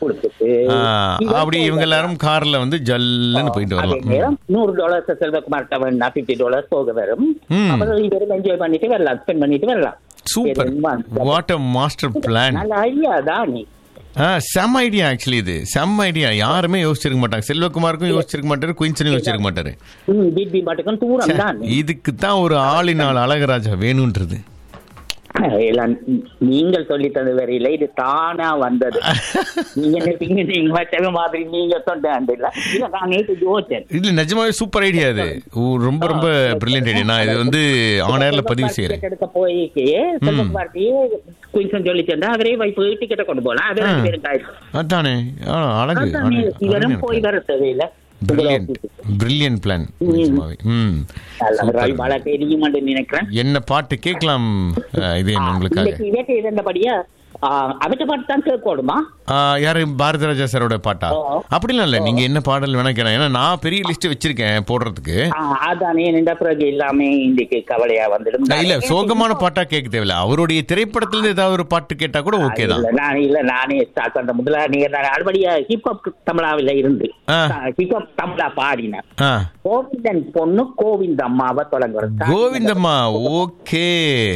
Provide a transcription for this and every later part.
கொடுத்துட்டு ஆ, இவன் அப்படி இவங்க எல்லாரும் கார்ல வந்து ஜல்லுன்னு போயிட்டு அதே வரலாம் நேரம் நூறு டாலர்ஸ் செல்வகுமார்ட்ட வேணா பிப்டி டாலர்ஸ் போக வரும் ம். அப்புறம் இவரும் என்ஜாய் பண்ணிட்டு வரலாம் ஸ்பெண்ட் பண்ணிட்டு வரலாம் சூப்பர் வேற என்ன? வாட் அ மாஸ்டர் பிளான் நல்ல ஐடியா தான் நீ செம்ம ஐடியா ஆக்சுவலி இது செம்ம ஐடியா யாருமே யோசிச்சிருக்க மாட்டாங்க செல்வகுமாருக்கும் யோசிச்சிருக்க மாட்டாரு குயின்சனும் யோசிச்சிருக்க மாட்டாரு ம், பிபி பாட்டுக்கும் தூரம் தான் நீ. இதுக்கு தான் ஒரு ஆளினால் அழகராஜா வேணும்ன்றது எல்லாம் நீங்கள் சொல்லி தந்த வரையில இது தானா வந்தது நீங்க நினைப்பீங்க நீங்க வச்ச மாதிரி நீங்க சொன்னாண்டு இல்ல இல்ல நான் நேற்று யோசிச்சேன் இல்ல நிஜமாவே சூப்பர் ஐடியா இது ஓ, ரொம்ப ரொம்ப பிரில்லியன்ட் ஐடியா நான் இது வந்து ஆன் ஏர்ல பதிவு செய்யறேன் டிக்கெட் எடுக்க போய்க்கு செல்வகுமார்ட்டி குயின்சன் சொல்லி சென்றா அவரே வைப்பு டிக்கெட்டை கொண்டு போலாம் அது ரெண்டு பேரும் காய்ச்சி அதானே ஆ, அழகு அதான் இவரும் போய் வர தேவையில்லை பிரில்லியன்ட் பிரில்லியன்ட் பிளான் நிஜமாவே ம் நல்ல மழை தெரியுமான்னு நினைக்கிறேன் என்ன பாட்டு கேட்கலாம் அஹ், இது உங்களுக்காக இன்னைக்கு இயற்கை இருந்தபடியா அவற்றை பாட்டு தான் கேட்கணுமா ஆ, யாரு பாரதிராஜா சாரோட பாட்டா ஓ. அப்படிலாம் இல்ல நீங்க என்ன பாடல் வேணா கேட்கலாம் ஏன்னா நான் பெரிய லிஸ்ட் வச்சிருக்கேன் போடுறதுக்கு அதானே நின்ற பிறகு எல்லாமே இன்னைக்கு கவலையா வந்துடும் இல்ல சோகமான பாட்டா கேட்க தேவையில்ல அவருடைய திரைப்படத்துல இருந்து ஏதாவது ஒரு பாட்டு கேட்டா கூட ஓகே தான் இல்ல, நான் இல்ல நானே ஸ்டார்ட் பண்ற முதல்ல நீங்க நான் அடுபடியா ஹிப்ஹாப் தமிழாவில இருந்து ஆ. ஹிப்ஹாப் தமிழா பாடினேன் ஆ கோவிந்தன் பொண்ணு கோவிந்த அம்மாவை தொடங்குறேன் கோவிந்தம்மா ஓகே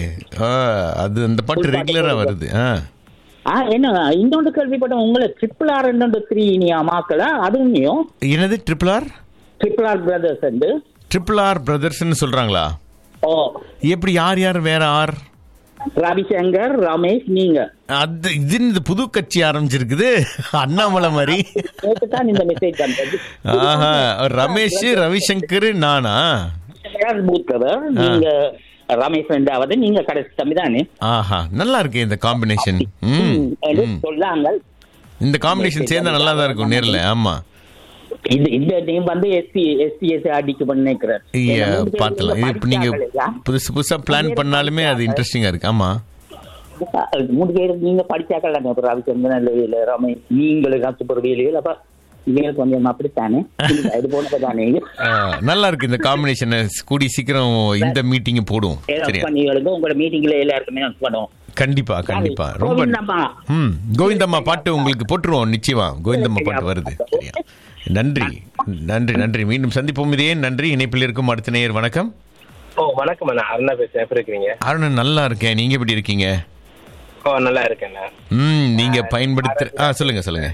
அது அந்த பாட்டு ரெகுலரா வருது ஆ ஆ என்ன இன்னொன்று கேள்விப்பட்டேன் உங்களை ட்ரிபிள் ஆர் ரெண்டு த்ரீ நீ அம்மாக்கள அதுவும் என்னது triple R triple R brothers வந்து ட்ரிபிள் ஆர் பிரதர்ஸ்னு சொல்றாங்களா ஓ எப்படி யார் யார் வேற ஆர் ரவிசங்கர் ரமேஷ் நீங்க அது இது இந்த புது கட்சி ஆரம்பிச்சிருக்குது அண்ணாமலை மாதிரி நேற்று தான் இந்த மெசேஜ் வந்தது ஆஹா ரமேஷ் ரவிசங்கர் நானா ரவிசங்கர் மூத்தவர் நீங்க ரமேஷ் ரெண்டாவது நீங்க கடைசி தம்பி தானே ஆஹா நல்லா இருக்கு இந்த காம்பினேஷன் ம் ம், என்று சொல்லாங்க இந்த காம்பினேஷன் சேர்ந்தா நல்லா தான் இருக்கும் நேர்ல ஆமா இது இந்த நேம் வந்து எஸ்பி எஸ்பிஎஸ் அடிக்க நினைக்கிறேன் ஐயா, பார்க்கலாம் இது இப்ப நீங்க புதுசு புதுசா பிளான் பண்ணாலுமே அது இன்ட்ரெஸ்டிங்கா இருக்கு ஆமா மூணு பேர் நீங்க படிச்சாக்கள் ரவிச்சந்திரன் இல்ல ரமேஷ் நீங்களுக்கு சூப்பர் வேலைகள் அப்ப இவங்க கொஞ்சம் அப்படித்தானே இல்ல, இது போனதானே ஆ, நல்லா இருக்கு இந்த காம்பினேஷன் கூடி சீக்கிரம் இந்த மீட்டிங் போடுவோம் சரியா பண்ணிகளுக்கு உங்களோட மீட்டிங்ல எல்லாருக்குமே நான் பண்ணுவோம் கண்டிப்பா கண்டிப்பா ரொம்ப கோவிந்தம்மா. ம் கோவிந்தம்மா பாட்டு உங்களுக்கு போட்டுருவோம் நிச்சயமா கோவிந்தம்மா பாட்டு வருது சரியா நன்றி நன்றி நன்றி மீண்டும் சந்திப்போம் இதே நன்றி இணைப்பில் இருக்கும் அடுத்த நேயர் வணக்கம் ஓ வணக்கம் அண்ணா அருணா பேசுறேன் எப்படி இருக்கீங்க அருணன் நல்லா இருக்கேன் நீங்க எப்படி இருக்கீங்க ஓ நல்லா இருக்கேண்ணா ம் நீங்க பயன்படுத்த ஆ சொல்லுங்க சொல்லுங்க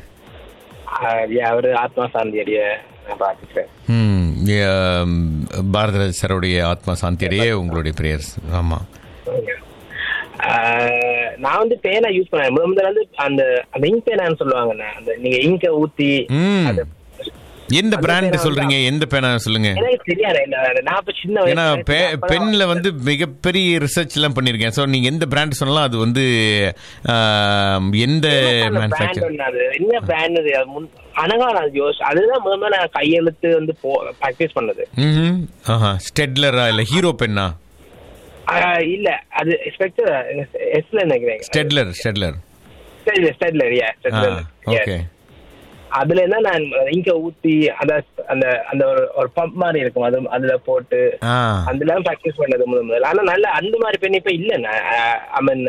அவரு ஆத்மா சாந்தியடிய நான் பார்த்துக்கிறேன் ம் ஏம், பாரதிராஜ் சாரோடைய ஆத்மா சாந்தி அடைய உங்களுடைய பிரேயர்ஸ் ஆமா ஆஹ், நான் வந்து பேனா யூஸ் பண்ணேன் முதல் முதல்ல வந்து அந்த அந்த இங்க் பேனான்னு சொல்லுவாங்கண்ணா அந்த நீங்க இங்க ஊத்தி ம் அது எந்த பிராண்ட் சொல்றீங்க எந்த பேனா சொல்லுங்க எனக்கு தெரியாது என்ன- நான் இப்ப சின்ன ஏன்னா வயசுல பெ- அப்பதான் பென்ல வந்து மிகப்பெரிய ரிசர்ச் எல்லாம் பண்ணிருக்கேன் ஸோ நீங்க எந்த பிராண்ட் சொன்னாலும் அது வந்து ஆம், எந்த அந்த brand மேனுஃபேக்சர் ஒண்ணு அது. என்ன பிராண்ட் அது முன் அனகா நான் யோசி அதுதான் முதல்ல நான் கையெழுத்து வந்து ப்ராக்டிஸ் பண்ணது ம் ஆஹா ஸ்டெட்லரா இல்ல ஹீரோ பென்னா ஆஹ், இல்ல அது ஸ்பெக்டர் எஸ்ல நினைக்கிறேன் Staedtler Staedtler Staedtler yeah okay அதுல என்ன நான் இங்க ஊத்தி அந்த அந்த அந்த ஒரு ஒரு பம்ப் மாதிரி இருக்கும் அது அதுல போட்டு ஆ அதுல ப்ராக்டிஸ் பண்ணது முதல் முதல்ல ஆனா நல்ல அந்த மாதிரி பெண் இப்ப இல்ல ஐ மீன்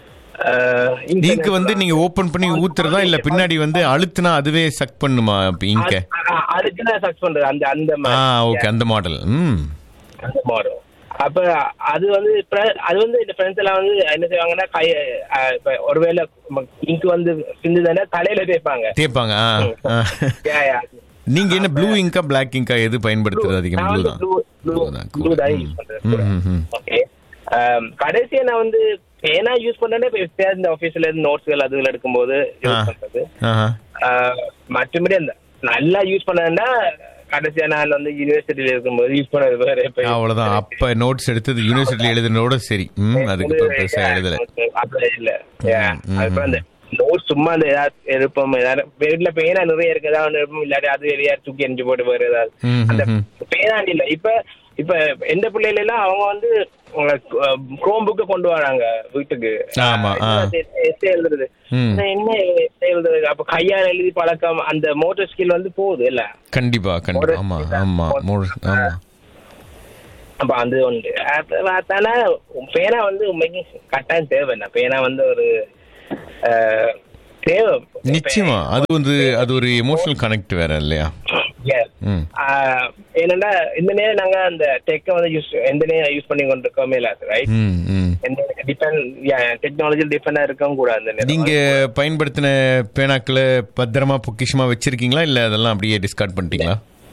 இங்க் வந்து நீங்க ஓபன் பண்ணி ஊத்துறதா இல்ல பின்னாடி வந்து அழுத்துனா அதுவே சக் பண்ணுமா இங்க அதுக்கு தான் சர்ச் பண்றது அந்த அந்த ஆ மாதிரி ஓகே அந்த மாடல் ம் அந்த மாடல் அப்ப அது வந்து இப்ப- அது வந்து இந்த ஃப்ரெண்ட்ஸ் எல்லாம் வந்து என்ன செய்வாங்கன்னா கை அஹ், இப்ப ஒருவேளை இங்க் வந்து சிந்துதானே தலையில தேய்ப்பாங்க தேப்பாங்க ஆ, ஆ. Yeah, yeah. நீங்க என்ன ப்ளூ இங்கா பிளாக் இங்கா எது பயன்படுத்துறது அதிகம் நான் ப்ளூ வந்து தான் blue- blue- Blue தான், blue cool. தான் ம். use பண்றது. ம், ம், ம். Okay. Um, கடைசியா நான் வந்து பேனா யூஸ் பண்ணேன் இப்ப எப்பயாவது இந்த ஆபீஸ்ல இருந்து நோட்ஸ்கள் அதுகள் எடுக்கும்போது ஆ. யூஸ் பண்றது ஆஹா. Uh, மற்றபடி அந்த நல்லா யூஸ் பண்ணேன்னா கடைசியா நான் வந்து யூனிவர்சிட்டியில இருக்கும்போது யூஸ் பண்ணது வேற இப்ப use அவ்வளவுதான் பண்றது. அப்ப நோட்ஸ் எடுத்தது யூனிவர்சிட்டியில எழுதுனோட சரி ம் அதுக்கு இப்ப பெருசா எழுதல அப்படி இல்ல Yeah. ம், அதுக்கப்புறம் அந்த நோட்ஸ் சும்மா அந்த ஏதாவது இருப்போம் ஏதாவது வீட்டுல பேனா நிறைய இருக்கு ஏதாவது ஒண்ணு இருப்போம் இல்லாட்டி அது வெளியா தூக்கி எரிஞ்சு போட்டு வேற ஏதாவது ம், அந்த ம், பேனா இல்ல இப்ப இப்ப எந்த பிள்ளைல எல்லாம் அவங்க வந்து குரோம் புக்கு கொண்டு வராங்க வீட்டுக்கு ஆமா, ஆ. எஸ்ஏ எழுதுறது ம். நான் என்ன essay எழுதுறது அப்ப கையால எழுதி பழக்கம் அந்த மோட்டர் ஸ்கில் வந்து போகுது இல்ல கண்டிப்பா கண்டிப்பா ஆமா ஆமா மோ- ஆமா அப்ப அது உண்டு அப்ப பார்த்தானா பேனா வந்து உண்மைக்கு கட்டாயம் தேவை பேனா வந்து ஒரு அஹ், தேவை நிச்சயமா அது வந்து அது ஒரு எமோஷனல் கனெக்ட் வேற இல்லையா Yes. ம் ஆஹ் என்னன்னா இந்த நேரம் நாங்க அந்த டெக்கை வந்து யூஸ் எந்த நேரம் யூஸ் பண்ணி கொண்டிருக்கோமே இல்ல ரைட் ம் ம் எந்த டிபெண்ட் டெக்னாலஜி டிபெண்டா இருக்கவும் கூடாது அந்த நேரம் நீங்க பயன்படுத்தின பேனாக்களை பத்திரமா பொக்கிஷமா வச்சிருக்கீங்களா இல்ல அதெல்லாம் அப்படியே டிஸ்கார்ட் பண்ணிட்டீங்களா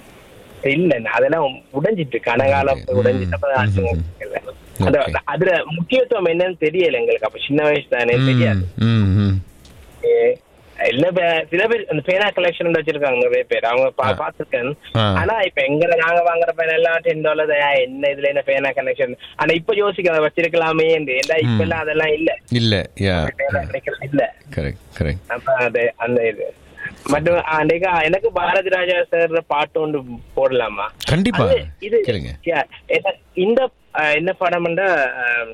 இல்ல அதெல்லாம் உடைஞ்சிட்டு கனகாலம் ம். உடைஞ்சிட்டப்ப ம். அந்த Okay. அதுல முக்கியத்துவம் என்னன்னு தெரியல எங்களுக்கு அப்ப சின்ன வயசு தானே தெரியாது ம் ம் ஏ, இல்ல பே- சில பேர் அந்த பேனா கலெக்ஷன் வச்சிருக்காங்க நிறைய பேர் அவங்க பா- ஆ. பாத்துருக்கேன் ஆ. ஆனா இப்ப எங்க நாங்க வாங்குற பேனா எல்லாம் டென் டாலர் என்ன இதுல என்ன பேனா கனெக்ஷன் ஆனா இப்ப யோசிக்க அதை வச்சிருக்கலாமே ஏன்னா இப்ப ம். எல்லாம் அதெல்லாம் இல்ல இல்ல யா பேனா கிடைக்கிறது இல்ல கரெக்ட் கரெக்ட் அப்ப அது அந்த இது மட்டும் அன்னைக்கு எனக்கு பாரதி ராஜா சார் பாட்டு ஒன்று போடலாமா கண்டிப்பா அது இது கேளுங்க yeah, என்ன- இந்த அஹ், என்ன படம்னா அஹ்,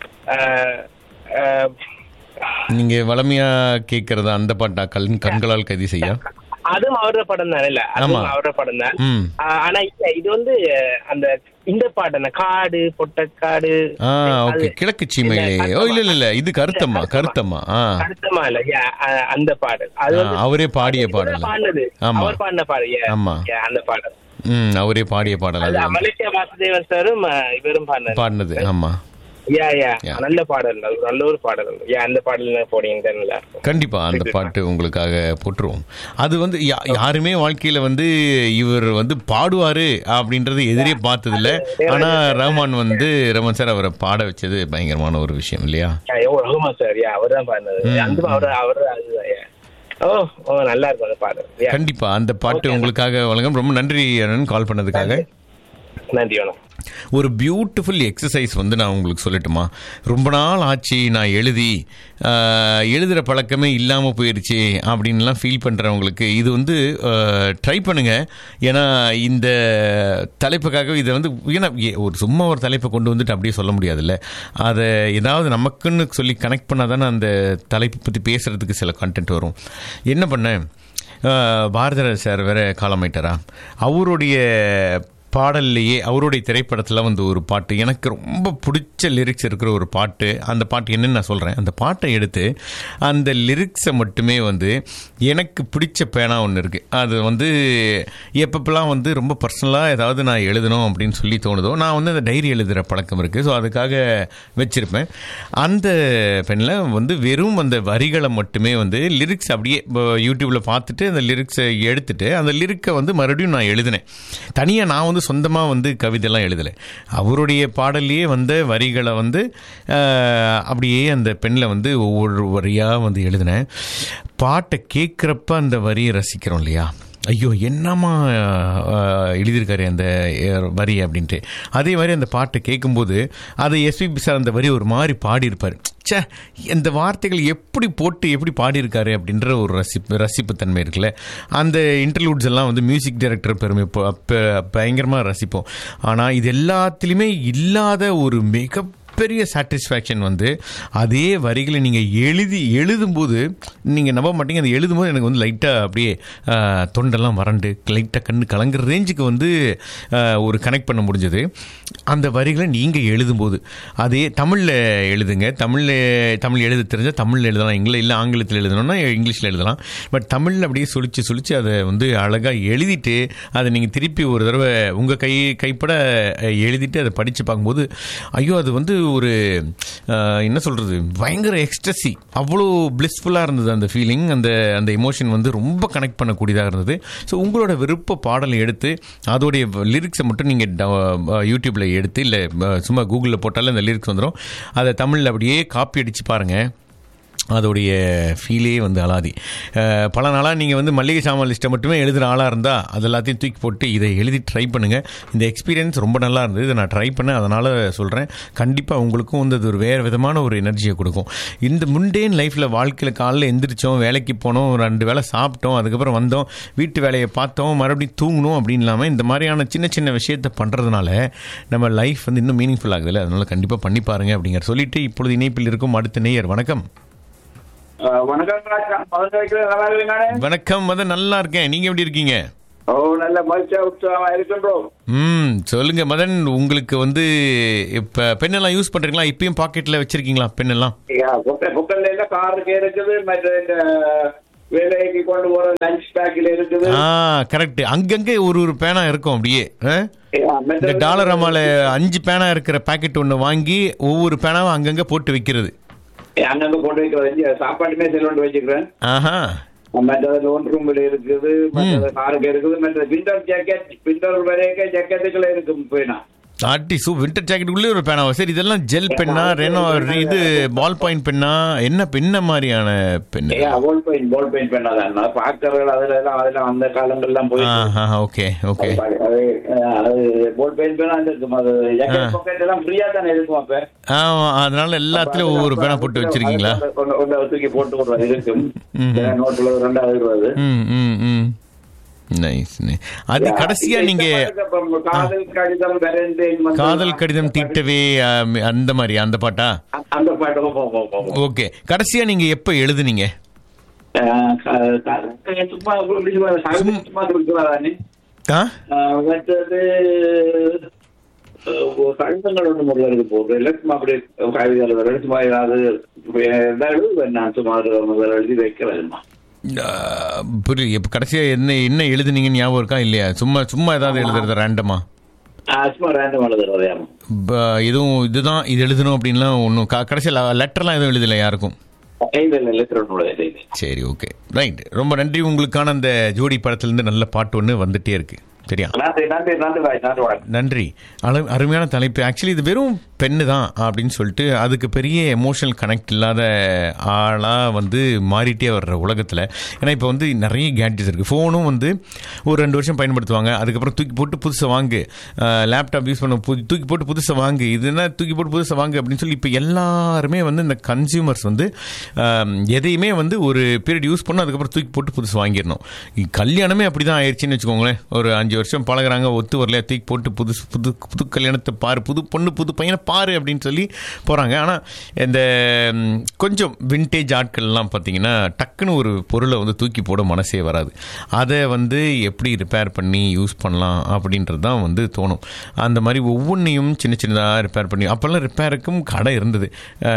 அஹ், அஹ், நீங்க வளமையா கேக்குறதா அந்த பாட்டா கண் கண்களால் கைது செய்ய அதுவும் அவரோட படம் தான் இல்ல அதுவும் ஆமா. அவரோட படம் தான் ம் ஆஹ் ஆனா இல்ல இது வந்து அஹ், அந்த இந்த பாட்டு அந்த காடு பொட்டக்காடு ஆ ஓகே அது- கிழக்கு சீமையிலே இல்ல, ஓ இல்ல இல்ல இல்ல இது கருத்தம்மா கருத்தம்மா ஆ அர்த்தமா இல்ல yeah, அஹ், அந்த பாடல் அது ஆ, வந்து அவரே பாடிய இவரு பாடல் பாடினது ஆமா. அவர் பாடின பாடல் yeah, ஆமா. yeah, அந்த பாடல் ம் அவரே பாடிய பாடல் அது அது மலேசியா வாசுதேவன் சாரும் அஹ், இவரும் பாடினது பாடினது ஆமா யா யா Yeah. நல்ல பாடல் அது நல்ல ஒரு பாடல் யா அந்த பாடல் போனீங்க நல்லா இருக்கும் கண்டிப்பா அந்த பாட்டு உங்களுக்காக போட்டுருவோம் அது வந்து யா- யாருமே வாழ்க்கையில வந்து இவர் வந்து பாடுவாரு அப்படின்றது எதிரே பார்த்ததில்ல ஆனா ரஹ்மான் வந்து ரஹ்மான் சார் அவரை பாட வச்சது பயங்கரமான ஒரு விஷயம் இல்லையா யா, ஓ ரகுமா சார் யா அவர் தான் பாடினது அந்த அவர் அவர் அதுதான் yeah. ஓ ஓ நல்லா இருக்கும் அந்த பாடல் யா கண்டிப்பா அந்த பாட்டு உங்களுக்காக வழங்கும் ரொம்ப நன்றி அண்ணன் கால் பண்ணதுக்காக நன்றி வணக்கம் ஒரு பியூட்டிஃபுல் எக்ஸசைஸ் வந்து நான் உங்களுக்கு சொல்லட்டுமா ரொம்ப நாள் ஆச்சு நான் எழுதி ஆஹ், எழுதுகிற பழக்கமே இல்லாமல் போயிடுச்சு அப்படின்லாம் ஃபீல் பண்ணுறவங்களுக்கு இது வந்து ட்ரை பண்ணுங்க ஏன்னா இந்த தலைப்புக்காக இதை வந்து ஏன்னா ஏ- ஒரு சும்மா ஒரு தலைப்பை கொண்டு வந்துட்டு அப்படியே சொல்ல முடியாதுல்ல அதை ஏதாவது நமக்குன்னு சொல்லி கனெக்ட் பண்ணால் தானே அந்த தலைப்பு பற்றி பேசுகிறதுக்கு சில கண்டென்ட் வரும் என்ன பண்ணேன் ஆஹ், பாரதிராஜ் சார் வேற காலமாயிட்டாரா அவருடைய பாடல்லையே அவருடைய திரைப்படத்தில் வந்து ஒரு பாட்டு எனக்கு ரொம்ப பிடிச்ச லிரிக்ஸ் இருக்கிற ஒரு பாட்டு அந்த பாட்டு என்னன்னு நான் சொல்கிறேன் அந்த பாட்டை எடுத்து அந்த லிரிக்ஸை மட்டுமே வந்து எனக்கு பிடிச்ச பேனா ஒன்று இருக்குது அது வந்து எப்பப்பெல்லாம் வந்து ரொம்ப பர்சனலாக ஏதாவது நான் எழுதணும் அப்படின்னு சொல்லி தோணுதோ நான் வந்து அந்த டைரி எழுதுகிற பழக்கம் இருக்குது ஸோ அதுக்காக வச்சுருப்பேன் அந்த பெண்ணில் வந்து வெறும் அந்த வரிகளை மட்டுமே வந்து லிரிக்ஸ் அப்படியே யூடியூப்பில் பார்த்துட்டு அந்த லிரிக்ஸை எடுத்துட்டு அந்த லிரிக்கை வந்து மறுபடியும் நான் எழுதினேன் தனியாக நான் வந்து சொந்தமாக வந்து கவிதைலாம் எழுதலை அவருடைய பாடல்லையே வந்த வரிகளை வந்து அஹ், அப்படியே அந்த பெண்ணில் வந்து ஒவ்வொரு வரியாக வந்து எழுதினேன் பாட்டை கேட்குறப்ப அந்த வரியை ரசிக்கிறோம் இல்லையா ஐயோ என்னம்மா அஹ், எழுதியிருக்காரு அந்த அஹ், வரி அப்படின்ட்டு அதே மாதிரி அந்த பாட்டை கேட்கும்போது அதை எஸ்பிபி சார் அந்த வரி ஒரு மாதிரி பாடியிருப்பார் ச்சே இந்த வார்த்தைகள் எப்படி போட்டு எப்படி பாடியிருக்காரு அப்படின்ற ஒரு ரசிப்பு ரசிப்புத்தன்மை இருக்குல்ல அந்த இன்டர்லூட்ஸ் எல்லாம் வந்து மியூசிக் டைரக்டர் பெருமை ப- ப- பயங்கரமாக ரசிப்போம் ஆனால் இது எல்லாத்துலேயுமே இல்லாத ஒரு மிக பெரிய சாட்டிஸ்ஃபேக்ஷன் வந்து அதே வரிகளை நீங்கள் எழுதி எழுதும்போது நீங்கள் நம்ப மாட்டீங்க அது எழுதும்போது எனக்கு வந்து லைட்டாக அப்படியே ஆஹ், தொண்டெல்லாம் வறண்டு லைட்டாக கண்ணு கலங்குற ரேஞ்சுக்கு வந்து ஆஹ், ஒரு கனெக்ட் பண்ண முடிஞ்சது அந்த வரிகளை நீங்கள் எழுதும்போது அதே தமிழில் எழுதுங்க தமிழில் தமிழ் எழுத தெரிஞ்சால் தமிழில் எழுதலாம் இங்கில இல்லை ஆங்கிலத்தில் எழுதணும்னா இங்கிலீஷில் எழுதலாம் பட் தமிழில் அப்படியே சுழிச்சு சுழிச்சு அதை வந்து அழகாக எழுதிட்டு அதை நீங்கள் திருப்பி ஒரு தடவை உங்கள் கை கைப்பட அஹ், எழுதிட்டு அதை படித்து பார்க்கும்போது ஐயோ அது வந்து ஒரு அஹ், என்ன சொல்கிறது பயங்கர எக்ஸ்ட்ரஸி அவ்வளோ பிளிஸ்ஃபுல்லாக இருந்தது அந்த ஃபீலிங் அந்த அந்த எமோஷன் வந்து ரொம்ப கனெக்ட் பண்ணக்கூடியதாக இருந்தது ஸோ உங்களோட விருப்ப பாடலை எடுத்து அதோடைய லிரிக்ஸை மட்டும் நீங்கள் யூடியூப்பில் எடுத்து இல்லை சும்மா கூகுளில் போட்டாலே அந்த லிரிக்ஸ் வந்துடும் அதை தமிழில் அப்படியே காப்பி அடித்து பாருங்கள் அதோடைய ஃபீலே வந்து அலாதி அஹ், பல நாளாக நீங்கள் வந்து மளிகை சாமான் லிஸ்ட்டை மட்டுமே எழுதுகிற ஆளாக இருந்தால் அது எல்லாத்தையும் தூக்கி போட்டு இதை எழுதி ட்ரை பண்ணுங்கள் இந்த எக்ஸ்பீரியன்ஸ் ரொம்ப நல்லா இருந்தது இதை நான் ட்ரை பண்ணேன் அதனால் சொல்கிறேன் கண்டிப்பாக உங்களுக்கும் வந்து அது ஒரு வேறு விதமான ஒரு எனர்ஜியை கொடுக்கும் இந்த முண்டேன் லைஃப்பில் வாழ்க்கையில் காலைல எந்திரிச்சோம் வேலைக்கு போனோம் ரெண்டு வேளை சாப்பிட்டோம் அதுக்கப்புறம் வந்தோம் வீட்டு வேலையை பார்த்தோம் மறுபடியும் தூங்கணும் அப்படின்னு இல்லாமல் இந்த மாதிரியான சின்ன சின்ன விஷயத்தை பண்ணுறதுனால நம்ம லைஃப் வந்து இன்னும் மீனிங்ஃபுல் ஆகுதுல்ல அதனால் கண்டிப்பாக பண்ணி பாருங்க அப்படிங்கிற சொல்லிட்டு இப்பொழுது இணைப்பில் இருக்கும் அடுத்த நேயர் வணக்கம் அஹ் வணக்கம் ராஜ். நான் பதவி வைக்கிறது நல்லா இருக்கீங்களே? வணக்கம் மதன் நல்லா இருக்கேன் நீங்க எப்படி இருக்கீங்க ஓ நல்ல மகிழ்ச்சியா உற்சாகமா இருக்கின்றோம் ம் சொல்லுங்க மதன் உங்களுக்கு வந்து இப்ப பெண்ணெல்லாம் யூஸ் பண்றீங்களா இப்பயும் பாக்கெட்ல வச்சிருக்கீங்களா பெண்ணெல்லாம் புக்கல்ல எல்லாம் காருக்கு இருக்குது மற்ற இந்த வேலைக்கு கொண்டு போற லஞ்ச் பேக்கில் இருக்குது ஆ கரெக்ட் அங்கங்க ஒரு ஒரு பேனா இருக்கும் அப்படியே ஆ? ஆ, மற்ற- இந்த டாலர் அம்மால அஞ்சு பேனா இருக்கிற பாக்கெட் ஒன்று வாங்கி ஒவ்வொரு பேனாவும் அங்கங்க போட்டு வைக்கிறது அங்கங்க போட்டு வைக்கிறது இங்க சாப்பாட்டுமே செல் கொண்டு வச்சுக்கிறேன் ஆஹா மற்றது லோன் ரூம்ல இருக்குது மற்றது காருக்கு இருக்குது மற்ற விண்டர் ஜாக்கெட் விண்டர் வரைக்கும் ஜாக்கெட்டுக்குள்ள இருக்கும் போயினா ஆட்டி சூ வின்டர் ஜாக்கெட்டுக்குள்ளே ஒரு பேனாவா சரி இதெல்லாம் ஜெல் பென்னா ரெனோ இது பால் பாயிண்ட் பென்னா என்ன பெண்ண மாதிரியான பெண்ணு பால் பெயிண்ட் பால் பெயிண்ட் பண்ணாதான் பாக்கர்கள் அதுல எல்லாம் அதெல்லாம் அந்த காலங்கள்லாம் போய் ஆஹா ஓகே ஓகே அது அது பால் பெயிண்ட் பேனா இருக்கும் அது ஜாக்கெட் பாக்கெட் எல்லாம் ஃப்ரீயா தானே இருக்கும் அப்ப ஆமா அதனால எல்லாத்துலயும் ஒவ்வொரு பேனா போட்டு வச்சிருக்கீங்களா ஒண்ணு- ஒண்ணு தூக்கி போட்டு விடுறது இருக்கும் ம். நோட்டுல ரெண்டாவது ரூபாது ம் ம் ம் நைஸ் அது கடைசியா நீங்க காதல் கடிதம் வரேன் காதல் கடிதம் தீட்டவே ஆ, அந்த மாதிரி அந்த பாட்டா அந்த பாட்டுக்கும் போவோம் போவோம் ஓகே கடைசியா நீங்க எப்ப எழுதுனீங்க சும்மா இப்படி சும்மா சாகித்யம் சும்மா கொடுக்குறாதானே ஆ மற்றது கடிதங்கள் ஒன்று முதல்ல இருக்கு போகுது இல்லை சும்மா அப்படி கவிதை எழுதுறது சும்மா ஏதாவது எதாவது எழுதுவேன் நான் சும்மா அது முதல்ல எழுதி வைக்கிறேன்மா ஆ, புரியல இப்ப கடைசியா என்ன என்ன எழுதுனீங்கன்னு ஞாபகம் இருக்கா இல்லையா சும்மா சும்மா ஏதாவது எழுதுறது ரேண்டமா சும்மா ரேண்டம் எழுதுறது ஆமா எதுவும் இதுதான் இது எழுதணும் அப்படின்லாம் ஒன்றும் கடைசியில் லெட்டர்லாம் எதுவும் எழுதல யாருக்கும் இல்லை இல்லை லெட்டர் ஒன்று இல்லை சரி ஓகே ரைட் ரொம்ப நன்றி உங்களுக்கான அந்த ஜோடி படத்துலேருந்து நல்ல பாட்டு ஒன்று வந்துட்டே இருக்கு சரியா நன்றி நன்றி நன்றி பாய் நன்றி வணக்கம் நன்றி அழு அருமையான தலைப்பு ஆக்சுவலி இது வெறும் பெண்ணு தான் அப்படின்னு சொல்லிட்டு அதுக்கு பெரிய எமோஷனல் கனெக்ட் இல்லாத ஆளாக வந்து மாறிட்டே வர்ற உலகத்தில் ஏன்னா இப்போ வந்து நிறைய கேட்ஜெட்ஸ் இருக்குது ஃபோனும் வந்து ஒரு ரெண்டு வருஷம் பயன்படுத்துவாங்க அதுக்கப்புறம் தூக்கி போட்டு புதுசை வாங்கு லேப்டாப் யூஸ் பண்ண புது தூக்கி போட்டு புதுசை வாங்கு இது என்ன தூக்கி போட்டு புதுசை வாங்கு அப்படின்னு சொல்லி இப்போ எல்லாருமே வந்து இந்த கன்சியூமர்ஸ் வந்து ஆம், எதையுமே வந்து ஒரு பீரியட் யூஸ் பண்ணணும் அதுக்கப்புறம் தூக்கி போட்டு புதுசு வாங்கிடணும் இ- கல்யாணமே அப்படி தான் ஆயிடுச்சுன்னு வச்சுக்கோங்களேன் ஒரு அஞ்சு வருஷம் பழகுறாங்க ஒத்து வரலையா தூக்கி போட்டு புதுசு புது புது கல்யாணத்தை பாரு புது பொண்ணு புது பையனை பாரு அப்படின்னு சொல்லி போகிறாங்க ஆனால் இந்த ம், கொஞ்சம் விண்டேஜ் ஆட்கள்லாம் பார்த்தீங்கன்னா டக்குன்னு ஒரு பொருளை வந்து தூக்கி போட மனசே வராது அதை வந்து எப்படி ரிப்பேர் பண்ணி யூஸ் பண்ணலாம் அப்படின்றது தான் வந்து தோணும் அந்த மாதிரி ஒவ்வொன்றையும் சின்ன சின்னதாக ரிப்பேர் பண்ணி அப்போல்லாம் ரிப்பேருக்கும் கடை இருந்தது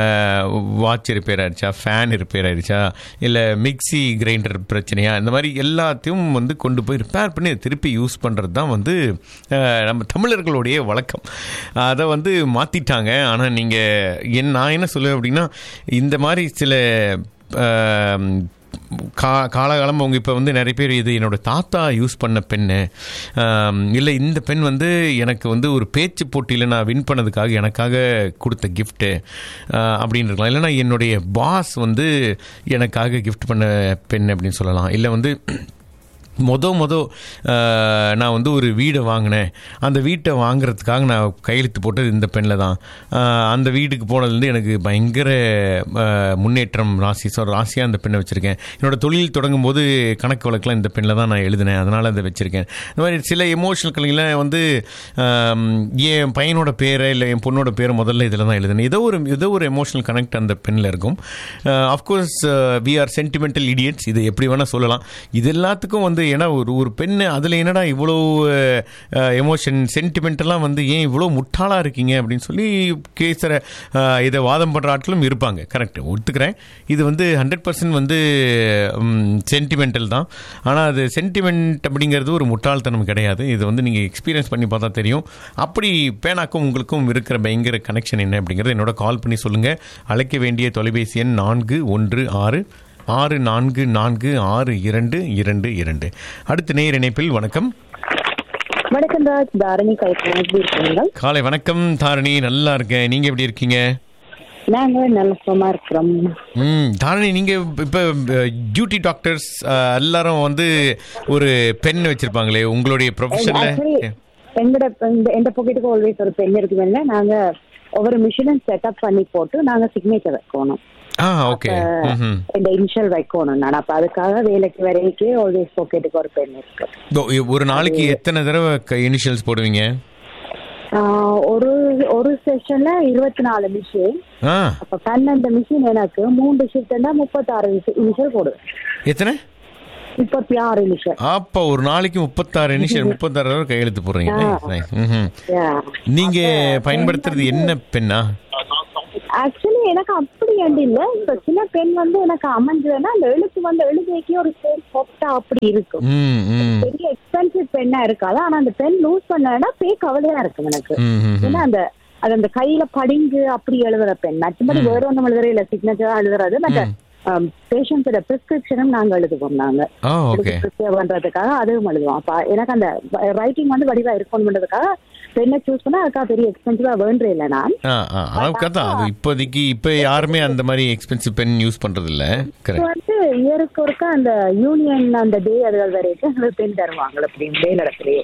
வாட்ச் ரிப்பேர் ஆயிடுச்சா ஃபேன் ரிப்பேர் ஆயிடுச்சா இல்லை மிக்ஸி கிரைண்டர் பிரச்சனையா இந்த மாதிரி எல்லாத்தையும் வந்து கொண்டு போய் ரிப்பேர் பண்ணி அதை திருப்பி யூஸ் பண்ணுறது தான் வந்து அஹ், நம்ம தமிழர்களுடைய வழக்கம் அதை வந்து மாற்றிட்டாங்க ஆனால் நீங்கள் என் நான் என்ன சொல்லுவேன் அப்படின்னா இந்த மாதிரி சில அஹ், கா காலகாலம் அவங்க இப்போ வந்து நிறைய பேர் இது என்னோட தாத்தா யூஸ் பண்ண பெண்ணு இல்லை இந்த பெண் வந்து எனக்கு வந்து ஒரு பேச்சு போட்டியில் நான் வின் பண்ணதுக்காக எனக்காக கொடுத்த கிஃப்ட்டு அப்படின்னு இருக்கலாம் இல்லைன்னா என்னுடைய பாஸ் வந்து எனக்காக கிஃப்ட் பண்ண பெண் அப்படின்னு சொல்லலாம் இல்லை வந்து மொத மொத அஹ், நான் வந்து ஒரு வீடை வாங்கினேன் அந்த வீட்டை வாங்குறதுக்காக நான் கையெழுத்து போட்டது இந்த பெண்ணில் தான் அஹ், அந்த வீட்டுக்கு போனதுலேருந்து எனக்கு பயங்கர அஹ், முன்னேற்றம் ராசி ஸோ ராசியாக அந்த பெண்ணை வச்சுருக்கேன் என்னோட தொழில் தொடங்கும் போது கணக்கு வழக்கெலாம் இந்த பெண்ணில் தான் நான் எழுதினேன் அதனால் அதை வச்சுருக்கேன் இந்த மாதிரி சில எமோஷனல் கலைகளை வந்து அஹ், என் பையனோட பேரை இல்லை என் பொண்ணோட பேரை முதல்ல இதில் தான் எழுதினேன் ஏதோ ஒரு ஏதோ ஒரு எமோஷனல் கனெக்ட் அந்த பெண்ணில் இருக்கும் of course we are sentimental idiots இது எப்படி வேணால் சொல்லலாம் இது எல்லாத்துக்கும் வந்து ஏன்னா ஒரு ஒரு பெண்ணு அதில் என்னடா இவ்வளோ எமோஷன் சென்டிமெண்டெல்லாம் வந்து ஏன் இவ்வளோ முட்டாளாக இருக்கீங்க அப்படின்னு சொல்லி கேசர இதை வாதம் பண்ணுற ஆட்களும் இருப்பாங்க கரெக்ட் ஒத்துக்கிறேன் இது வந்து ஹண்ட்ரட் பர்சன்ட் வந்து சென்டிமெண்டல் தான் ஆனால் அது சென்டிமெண்ட் அப்படிங்கிறது ஒரு முட்டாள்தனம் கிடையாது இது வந்து நீங்கள் எக்ஸ்பீரியன்ஸ் பண்ணி பார்த்தா தெரியும் அப்படி பேனாக்கும் உங்களுக்கும் இருக்கிற பயங்கர கனெக்ஷன் என்ன அப்படிங்கிறது என்னோட கால் பண்ணி சொல்லுங்கள் அழைக்க வேண்டிய தொலைபேசி எண் நான்கு ஒன்று ஆறு ஆறு நான்கு நான்கு ஆறு இரண்டு இரண்டு இரண்டு அடுத்த நேர் இணைப்பில் வணக்கம் வணக்கம் ராஜ் தாரணி கல்பனா எப்படி இருக்கீங்க காலை வணக்கம் தாரணி நல்லா இருக்கேன் நீங்க எப்படி இருக்கீங்க நாங்க நல்ல சுகமா இருக்கிறோம் ம் தாரணி நீங்க இப்ப டியூட்டி டாக்டர்ஸ் எல்லாரும் வந்து ஒரு பென் வச்சிருப்பாங்களே உங்களுடைய ப்ரொஃபஷன்ல ஆக்சுவலி எங்கட இந்த எந்த பாக்கெட்டுக்கு ஆல்வேஸ் ஒரு பென் இருக்குதுல்ல நாங்க ஒவ்வொரு மிஷினும் செட்டப் பண்ணி போட்டு நாங்க சிக்னேச்சர் வைக்கணும் ஆ ஓகே ம் இந்த இனிஷியல் வைக்கணும் நான் அப்ப அதுக்காக வேலைக்கு வரைக்கும் ஆல்வேஸ் பாக்கெட்டுக்கு ஒரு பென் இருக்கு ஒரு நாளைக்கு எத்தனை தடவை இனிஷியல்ஸ் போடுவீங்க ஆஹ் ஒரு ஒரு செஷன்ல இருபத்தி நாலு மிஷின் ஆ அப்ப பன்னெண்டு மிஷின் எனக்கு மூன்று ஷிஃப்ட்னா முப்பத்தாறு இனிஷியல் போடுவேன் எத்தனை முப்பத்தி ஆறு நிமிஷம் அப்ப ஒரு நாளைக்கு முப்பத்தாறு நிமிஷம் முப்பத்தாறு தடவை கையெழுத்து போடுறீங்க Nice, nice. ம்ஹும். நீங்க பயன்படுத்துறது என்ன பெண்ணா ஆக்சுவலி எனக்கு அப்படி அண்டு இல்ல இப்ப சில பெண் வந்து எனக்கு அமைஞ்சதுன்னா அந்த எழுத்து வந்து எழுதிக்கே ஒரு சேர் சொப்டா அப்படி இருக்கும் ம் ம் பெரிய எக்ஸ்பென்சிவ் பெண்ணா இருக்காது ஆனா அந்த பெண் லூஸ் பண்ணா பே கவலையா இருக்கும் எனக்கு ம், ம், ம். ஏன்னா அந்த அது அந்த கையில படிங்கு அப்படி எழுதுற பெண் மற்றபடி வேற ஒண்ணும் எழுதுற இல்ல சிக்னேச்சரா எழுதுறது மற்ற பேஷண்ட்ஸோட பிரிஸ்கிரிப்ஷனும் நாங்க எழுதுவோம் நாங்க ஓ ஓகே ப்ரிப்பேர் பண்றதுக்காக அதுவும் எழுதுவோம் அப்ப எனக்கு அந்த ரைட்டிங் வந்து வடிவா இருக்கணும்ன்றதுக்காக பெண்ணை சூஸ் பண்ணா அதுக்காக பெரிய எக்ஸ்பென்சிவா வேண்டே இல்லை நான் ஆ ஆ அதுக்காக தான் அது இப்போதைக்கு இப்போ யாருமே அந்த மாதிரி எக்ஸ்பென்சிவ் பென் யூஸ் பண்றது இல்ல இப்போ கரெக்ட் வந்து இயருக்கு ஒருக்கா அந்த யூனியன் அந்த டே அதுகள் வரைக்கும் அந்த பெண் தருவாங்க அப்படி மேல் இடத்துலயே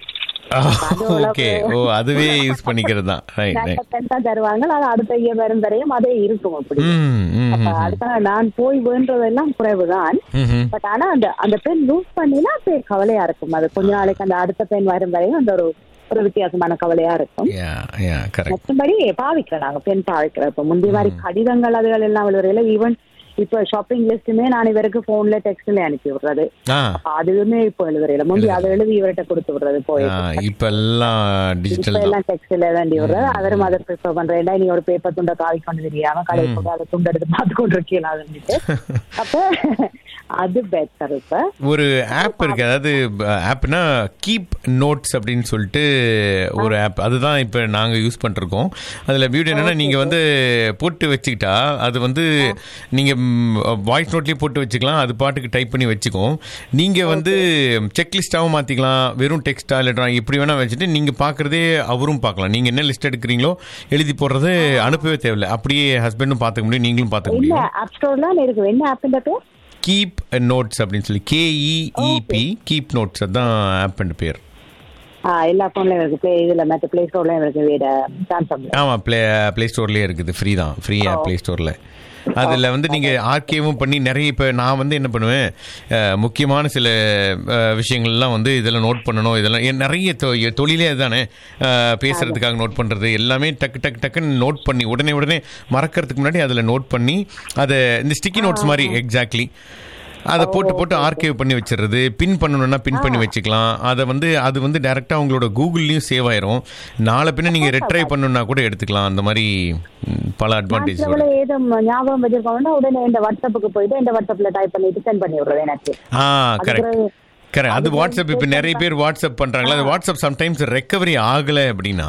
ஓகே ஓ அதுவே யூஸ் பண்ணிக்கிறது தான் ரைட் நல்ல ரைட் பெண் தான் தருவாங்க அது அடுத்த இயர் வரும் வரையும் அதே இருக்கும் அப்படி ம் ம் அப்ப அதுக்காக நான் போய் வேண்டதெல்லாம் குறைவுதான் ம் ம் பட் ஆனா அந்த அந்த பெண் லூஸ் பண்ணினா பெரிய கவலையா இருக்கும் அது கொஞ்ச நாளைக்கு அந்த அடுத்த பெண் வரும் வரையும் அந்த ஒரு ஒரு வித்தியாசமான கவலையா இருக்கும் யா யா கரெக்ட் மற்றபடி பாவிக்கிறோம் நாங்க பெண் பாவிக்கிறோம் இப்ப முந்தைய மாதிரி கடிதங்கள் அதுகள் எல்லாம் விழுவரையில ஈவன் இப்ப ஷாப்பிங் லிஸ்ட்டுமே நான் இவருக்கு போன்ல டெக்ஸ்ட்ல அனுப்பி விடுறது ஆ அப்ப அதுவுமே இப்ப எழுதுறையில முந்தி அதை எழுதி இவர்கிட்ட கொடுத்து விடுறது போய் ஆ, இப்ப எல்லாம் இப்ப டிஜிட்டல் தான் எல்லாம் டெக்ஸ்ட்ல வேண்டி விடுறது அவரும் அதை ப்ரிஃபர் பண்றேன் நீ ஒரு பேப்பர் துண்டை காவி கொண்டு தெரியாம கடை போட்டு அதை துண்டு எடுத்து பார்த்து கொண்டு இருக்கீங்க அப்ப அது பெட்டர் இப்ப ஒரு ஆப் இருக்கு அதாவது ஆப்னா கீப் நோட்ஸ் அப்படின்னு சொல்லிட்டு ஒரு ஆப் அதுதான் இப்போ நாங்கள் யூஸ் பண்ணிருக்கோம் அதில் பியூட்டி என்னன்னா நீங்கள் வந்து போட்டு வச்சுக்கிட்டா அது வந்து நீங்கள் வாய்ஸ் நோட்லேயே போட்டு வச்சுக்கலாம் அது பாட்டுக்கு டைப் பண்ணி வச்சுக்கோம் நீங்கள் வந்து செக்லிஸ்டாகவும் மாற்றிக்கலாம் வெறும் டெக்ஸ்டா இல்லைனா இப்படி வேணால் வச்சுட்டு நீங்கள் பார்க்குறதே அவரும் பார்க்கலாம் நீங்கள் என்ன லிஸ்ட் எடுக்கிறீங்களோ எழுதி போடுறது அனுப்பவே தேவையில்லை அப்படியே ஹஸ்பண்டும் பார்த்துக்க முடியும் நீங்களும் பார்த்துக்க இல்ல முடியும் ஆப் ஸ்டோர்ல இருக்கு என்ன ஆப்ன்ற பேர் கீப் நோட்ஸ் அப்படின்னு சொல்லி கேஇஇபி கீப் நோட்ஸ் அதான் ஆப் பேர் ஆ, எல்லா போன்லயும் இருக்கு பிளே இதுல மற்ற பிளே ஸ்டோர்லயும் இருக்கு வீட சாம்சங்ல ஆமாம் ப்ளே ப்ளே ஸ்டோர்லேயே இருக்குது ஃப்ரீ தான் ஃப்ரீ ஆப் ப்ளே ஸ்டோரில் அதில் வந்து நீங்கள் ஆர்கேவும் பண்ணி நிறைய இப்போ நான் வந்து என்ன பண்ணுவேன் அஹ், முக்கியமான சில அஹ், விஷயங்கள்லாம் வந்து இதெல்லாம் நோட் பண்ணணும் இதெல்லாம் என் நிறைய தொ- எ- தொழிலே அதுதானே அஹ், பேசுறதுக்காக நோட் பண்ணுறது எல்லாமே டக்கு டக்கு டக்குன்னு நோட் பண்ணி உடனே உடனே மறக்கிறதுக்கு முன்னாடி அதில் நோட் பண்ணி அதை இந்த ஸ்டிக்கி நோட்ஸ் மாதிரி எக்ஸாக்ட்லி அதை போட்டு போட்டு ஆர்கைவ் பண்ணி வச்சிடுறது பின் பண்ணணும்னா பின் பண்ணி வச்சுக்கலாம் அதை வந்து அது வந்து டைரெக்டாக உங்களோட கூகுள்லேயும் சேவ் ஆயிரும் நாளை பின்ன நீங்கள் ரெட்ரை பண்ணணும்னா கூட எடுத்துக்கலாம் அந்த மாதிரி ம், பல அட்வான்டேஜ் எவ்வளவு ஏதும் ஞாபகம் வச்சிருக்கோம்னா உடனே இந்த வாட்ஸ்அப்புக்கு போயிட்டு இந்த வாட்ஸ்அப்ல டைப் பண்ணிட்டு சென்ட் பண்ணி விடுறது எனக்கு ஆ கரெக்ட் அதுக்கு- கரெக்ட் அது அதுக்கு வாட்ஸ்அப் இப்போ நிறைய பேர் வாட்ஸ்அப் பண்ணுறாங்களா அது வாட்ஸ்அப் சம்டைம்ஸ் ரெக்கவரி ஆகலை அப்படின்னா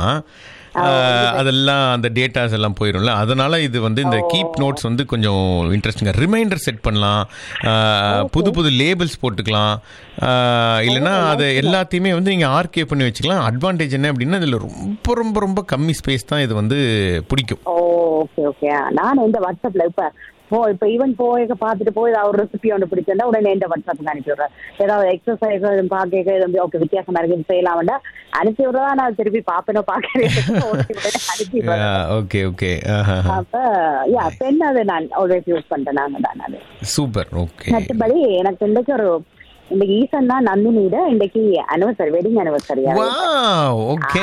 ஆஹ், அதெல்லாம் அந்த டேட்டாஸ் எல்லாம் போயிரும்ல அதனால இது வந்து இந்த கீப் நோட்ஸ் வந்து கொஞ்சம் இன்ட்ரெஸ்டிங்காக ரிமைண்டர் செட் பண்ணலாம் ஆஹ், புது புது லேபிள்ஸ் போட்டுக்கலாம் ஆஹ், இல்லைன்னா அதை எல்லாத்தையுமே வந்து நீங்கள் ஆர்கே பண்ணி வச்சுக்கலாம் அட்வான்டேஜ் என்ன அப்படின்னா இதில் ரொம்ப ரொம்ப ரொம்ப கம்மி ஸ்பேஸ் தான் இது வந்து பிடிக்கும் ஓ ஓகே ஓகே நான் இந்த வாட்ஸ்அப்ல இப்ப போ இப்ப ஈவன் போய் பார்த்துட்டு போய் ஏதாவது ஒரு ரெசிபி ஒன்று பிடிச்சிருந்தா உடனே இந்த வாட்ஸ்அப்புக்கு அனுப்பி விடுறேன் ஏதாவது எக்ஸசைஸ் பார்க்க இது ஓகே வித்தியாசமா இருக்கு இது செய்யலாம் வேண்டாம் அனுப்பி விடுறதா நான் திருப்பி பார்ப்பேனோ பார்க்கறேன் அனுப்பி விடுறேன் ஓகே ஓகே அப்ப யா பென் அது நான் ஆல்வேஸ் யூஸ் பண்றேன் நாங்க தான் அது சூப்பர் ஓகே மற்றபடி எனக்கு இன்னைக்கு ஒரு இன்னைக்கு ஈசன் தான் நந்தினியிட இன்னைக்கு anniversary wedding anniversary wow okay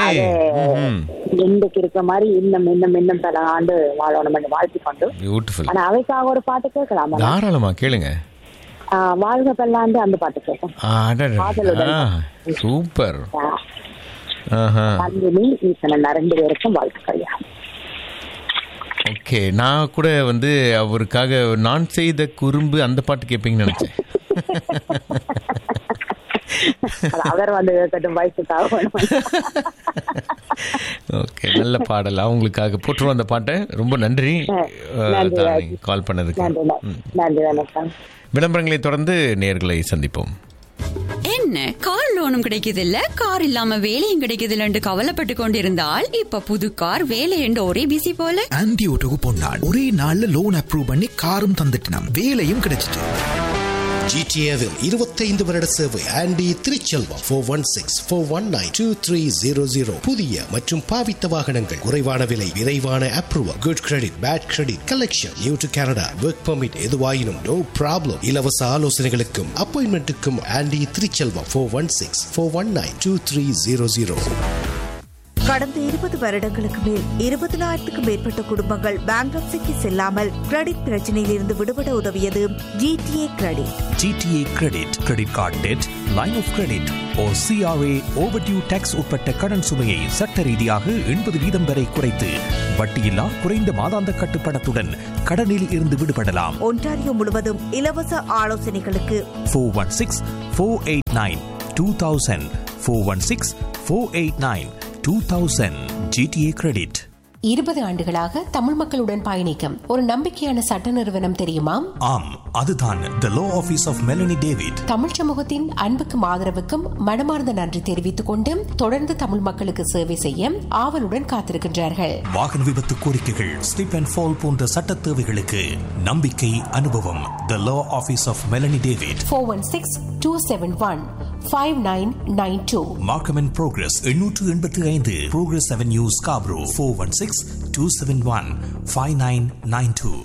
இன்னைக்கு இருக்க மாதிரி இன்னும் இன்னும் இன்னும் பல ஆண்டு வாழணும் என்று வாழ்த்தி கொண்டு பியூட்டிஃபுல் ஆனா அவைக்காக ஒரு பாட்டு கேட்கலாமா தாராளமா கேளுங்க ஆ, வாழ்க பல்லாண்டு அந்த பாட்டு கேட்கும் காதலுடன். சூப்பர் ஆ, ஆஹா நந்தினி ஈசனன் ரெண்டு பேருக்கும் வாழ்த்துக்கள் ஓகே நான் கூட வந்து அவருக்காக நான் செய்த குறும்பு அந்த பாட்டு கேட்பீங்கன்னு நினைச்சேன் அது அவர் வந்து கேட்கட்டும் வயசுக்காக வேணும். ஓகே நல்ல பாடல் அவங்களுக்காக போட்டுருவோம் அந்த பாட்டை ரொம்ப நன்றி நன்றி. கால் பண்ணதுக்கு நன்றி ம். நன்றி வணக்கம் விளம்பரங்களை தொடர்ந்து நேர்களை சந்திப்போம் என்ன கார் லோனும் கிடைக்குது இல்ல கார் இல்லாம வேலையும் கிடைக்குது இல்லன்னு கவலைப்பட்டு கொண்டிருந்தால் இப்ப புது கார் வேலை என்று ஒரே பிசி போல ஆன்டி ஓட்டோக்கு பொன்னான் ஒரே நாள்ல லோன் அப்ரூவ் பண்ணி காரும் தந்துட்டினான் வேலையும் கிடைச்சிட்டு ஜிடிஏவில் இருபத்தைந்து வருட சேவை Andy Thiruchelvam four one six four one nine two three zero zero புதிய மற்றும் பாவித்த வாகனங்கள் குறைவான விலை விரைவான approval good credit bad credit collection new to Canada work permit எதுவாயினும் நோ ப்ராப்ளம் இலவச ஆலோசனைகளுக்கும் அப்பாயின்மெண்ட்டுக்கும் Andy Thiruchelvam four one six four one nine two three zero zero கடந்த இருபது வருடங்களுக்கு மேல் இருபதினாயிரத்துக்கும் மேற்பட்ட குடும்பங்கள் பேங்க்ரப்சிக்கு செல்லாமல் கிரெடிட் பிரச்சனையில் இருந்து விடுபட உதவியது GTA credit GTA credit credit card debt line of credit oh CRA overdue tax உட்பட்ட கடன் சுமையை சட்ட ரீதியாக எண்பது வீதம் வரை குறைத்து வட்டியில்லா குறைந்த மாதாந்த கட்டுப்பணத்துடன் கடனில் இருந்து விடுபடலாம் ஒன்டாரியோ முழுவதும் இலவச ஆலோசனைகளுக்கு four one six four eight nine two thousand four one six four eight nine two thousand GTA credit இருபது ஆண்டுகளாக தமிழ் மக்களுடன் பயணிக்கும் ஒரு நம்பிக்கையான சட்ட நிறுவனம் தெரியுமா ஆம் அதுதான் the law office of Melanie David Tamil சமூகத்தின் அன்புக்கும் ஆதரவுக்கும் மனமார்ந்த நன்றி தெரிவித்துக் கொண்டு தொடர்ந்து தமிழ் மக்களுக்கு சேவை செய்ய ஆவலுடன் காத்திருக்கின்றார்கள் வாகன விபத்து கோரிக்கைகள் ஸ்லிப் அண்ட் ஃபால் போன்ற சட்ட தேவைகளுக்கு நம்பிக்கை அனுபவம் the law office of Melanie David four one six two seven one five nine nine two Markham and Progress எண்ணூற்று எண்பத்தி ஐந்து Progress Avenue Scarborough four one six two seven one five nine nine two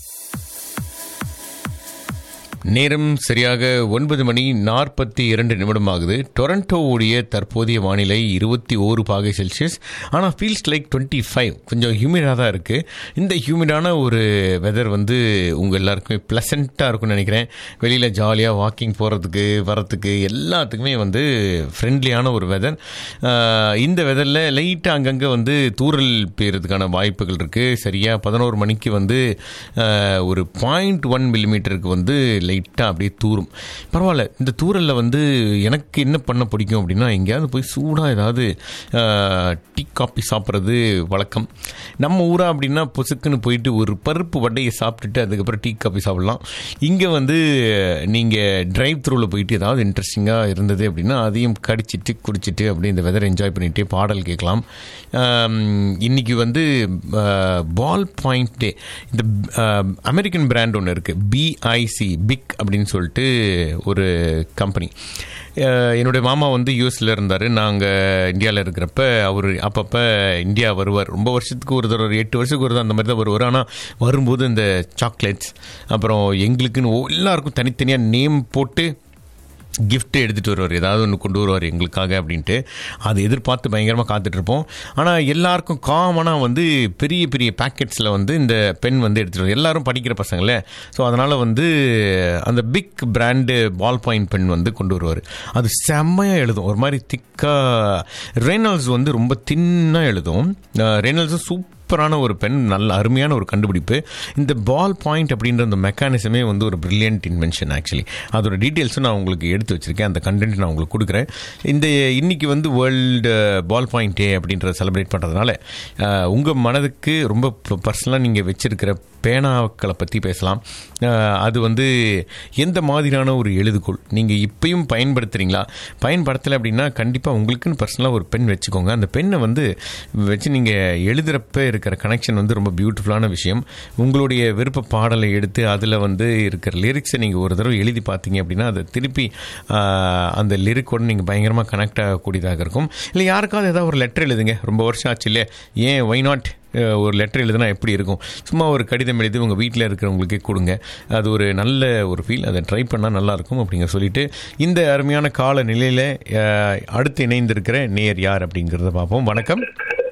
நேரம் சரியாக ஒன்பது மணி நாற்பத்தி இரண்டு நிமிடம் ஆகுது டொரண்டோவுடைய தற்போதைய வானிலை இருபத்தி ஓரு பாகை செல்சியஸ் ஆனால் ஃபீல்ஸ் லைக் டுவெண்ட்டி ஃபைவ் கொஞ்சம் ஹியூமிடாக தான் இருக்குது இந்த ஹியூமிடான ஒரு வெதர் வந்து உங்கள் எல்லாருக்குமே ப்ளசண்ட்டாக இருக்கும்னு நினைக்கிறேன் வெளியில் ஜாலியாக வாக்கிங் போகிறதுக்கு வரத்துக்கு எல்லாத்துக்குமே வந்து ஃப்ரெண்ட்லியான ஒரு வெதர் இந்த வெதரில் லைட்டாக அங்கங்கே வந்து தூரல் பெய்யறதுக்கான வாய்ப்புகள் இருக்குது சரியாக பதினோரு மணிக்கு வந்து ஆஹ், ஒரு பாயிண்ட் ஒன் மில்லிமீட்டருக்கு வந்து லைட்டாக அப்படியே தூரும் பரவாயில்ல இந்த தூரலில் வந்து எனக்கு என்ன பண்ண பிடிக்கும் அப்படின்னா எங்கேயாவது போய் சூடாக ஏதாவது டீ காப்பி சாப்பிட்றது வழக்கம் நம்ம ஊரா அப்படின்னா பொசுக்குன்னு போயிட்டு ஒரு பருப்பு வடையை சாப்பிட்டுட்டு அதுக்கப்புறம் டீ காப்பி சாப்பிடலாம் இங்கே வந்து நீங்கள் டிரைவ் த்ரூவில் போயிட்டு ஏதாவது இன்ட்ரெஸ்டிங்காக இருந்தது அப்படின்னா அதையும் கடிச்சிட்டு குடிச்சிட்டு அப்படியே இந்த வெதர் என்ஜாய் பண்ணிட்டு பாடல் கேட்கலாம் ஆம், இன்னைக்கு வந்து பால் பாயிண்ட் டே இந்த அமெரிக்கன் பிராண்ட் ஒன்று இருக்குது பிஐசி பிக் அப்படின்னு சொல்லிட்டு ஒரு கம்பெனி என்னுடைய மாமா வந்து யூஎஸில் இருந்தார் நாங்கள் இந்தியாவில் இருக்கிறப்ப அவர் அப்பப்போ இந்தியா வருவார் ரொம்ப வருஷத்துக்கு ஒரு தடவை ஒரு எட்டு வருஷத்துக்கு ஒரு தடவை அந்த மாதிரி தான் வருவார் ஆனால் வரும்போது இந்த சாக்லேட்ஸ் அப்புறம் எங்களுக்குன்னு எல்லாருக்கும் தனித்தனியாக நேம் போட்டு gift எடுத்துகிட்டு வருவார் ஏதாவது ஒன்று கொண்டு வருவார் எங்களுக்காக அப்படின்ட்டு அதை எதிர்பார்த்து பயங்கரமாக காத்துட்ருப்போம் ஆனால் எல்லாருக்கும் காமனாக வந்து பெரிய பெரிய பேக்கெட்ஸில் வந்து இந்த பென் வந்து எடுத்துகிட்டு வரும் எல்லாரும் படிக்கிற பசங்களே ஸோ அதனால் வந்து அந்த big brand ball point pen வந்து கொண்டு வருவார் அது செம்மையாக எழுதும் ஒரு மாதிரி திக்காக ரெய்னால்ஸ் வந்து ரொம்ப தின்னாக எழுதும் ரெய்னால்ஸும் சூப் சூப்பரான ஒரு பென் நல்ல அருமையான ஒரு கண்டுபிடிப்பு இந்த பால் பாயிண்ட் அப்படின்ற அந்த மெக்கானிசமே வந்து ஒரு பிரில்லியன்ட் இன்வென்ஷன் ஆக்சுவலி அதோட டீட்டெயில்ஸும் நான் உங்களுக்கு எடுத்து வச்சிருக்கேன் அந்த கண்டென்ட் நான் உங்களுக்கு கொடுக்குறேன் இந்த இன்னைக்கு வந்து வேர்ல்டு பால் பாயிண்ட் டே அப்படின்றத செலிப்ரேட் பண்ணுறதுனால உங்கள் மனதுக்கு ரொம்ப பர்சனலாக நீங்கள் வச்சிருக்கிற பேனாக்களை பற்றி பேசலாம் அஹ், அது வந்து எந்த மாதிரியான ஒரு எழுதுகோள் நீங்கள் இப்பயும் பயன்படுத்துகிறீங்களா பயன்படுத்தலை அப்படின்னா கண்டிப்பாக உங்களுக்குன்னு பர்சனலாக ஒரு பென் வச்சுக்கோங்க அந்த பெண்ணை வந்து வச்சு நீங்கள் எழுதுகிறப்ப இருக்கிற கனெக்ஷன் வந்து ரொம்ப பியூட்டிஃபுல்லான விஷயம் உங்களுடைய விருப்ப பாடலை எடுத்து அதில் வந்து இருக்கிற லிரிக்ஸை நீங்கள் ஒரு தடவை எழுதி பார்த்தீங்க அப்படின்னா அதை திருப்பி ஆஹ், அந்த லிரிக்கோட நீங்கள் பயங்கரமாக கனெக்ட் ஆகக்கூடியதாக இருக்கும் இல்லை யாருக்காவது ஏதாவது ஒரு லெட்டர் எழுதுங்க ரொம்ப வருஷம் ஆச்சு இல்லையா ஏன் ஒய் நாட் ஒரு லெட்டர் எழுதுனா எப்படி இருக்கும் சும்மா ஒரு கடிதம் எழுதி உங்கள் வீட்டில் இருக்கிறவங்களுக்கே கொடுங்க அது ஒரு நல்ல ஒரு ஃபீல் அதை ட்ரை பண்ணால் நல்லாயிருக்கும் அப்படிங்கிற சொல்லிட்டு இந்த அருமையான கால நிலையில் அடுத்து இணைந்திருக்கிற நேர் யார் அப்படிங்கிறத பார்ப்போம் வணக்கம்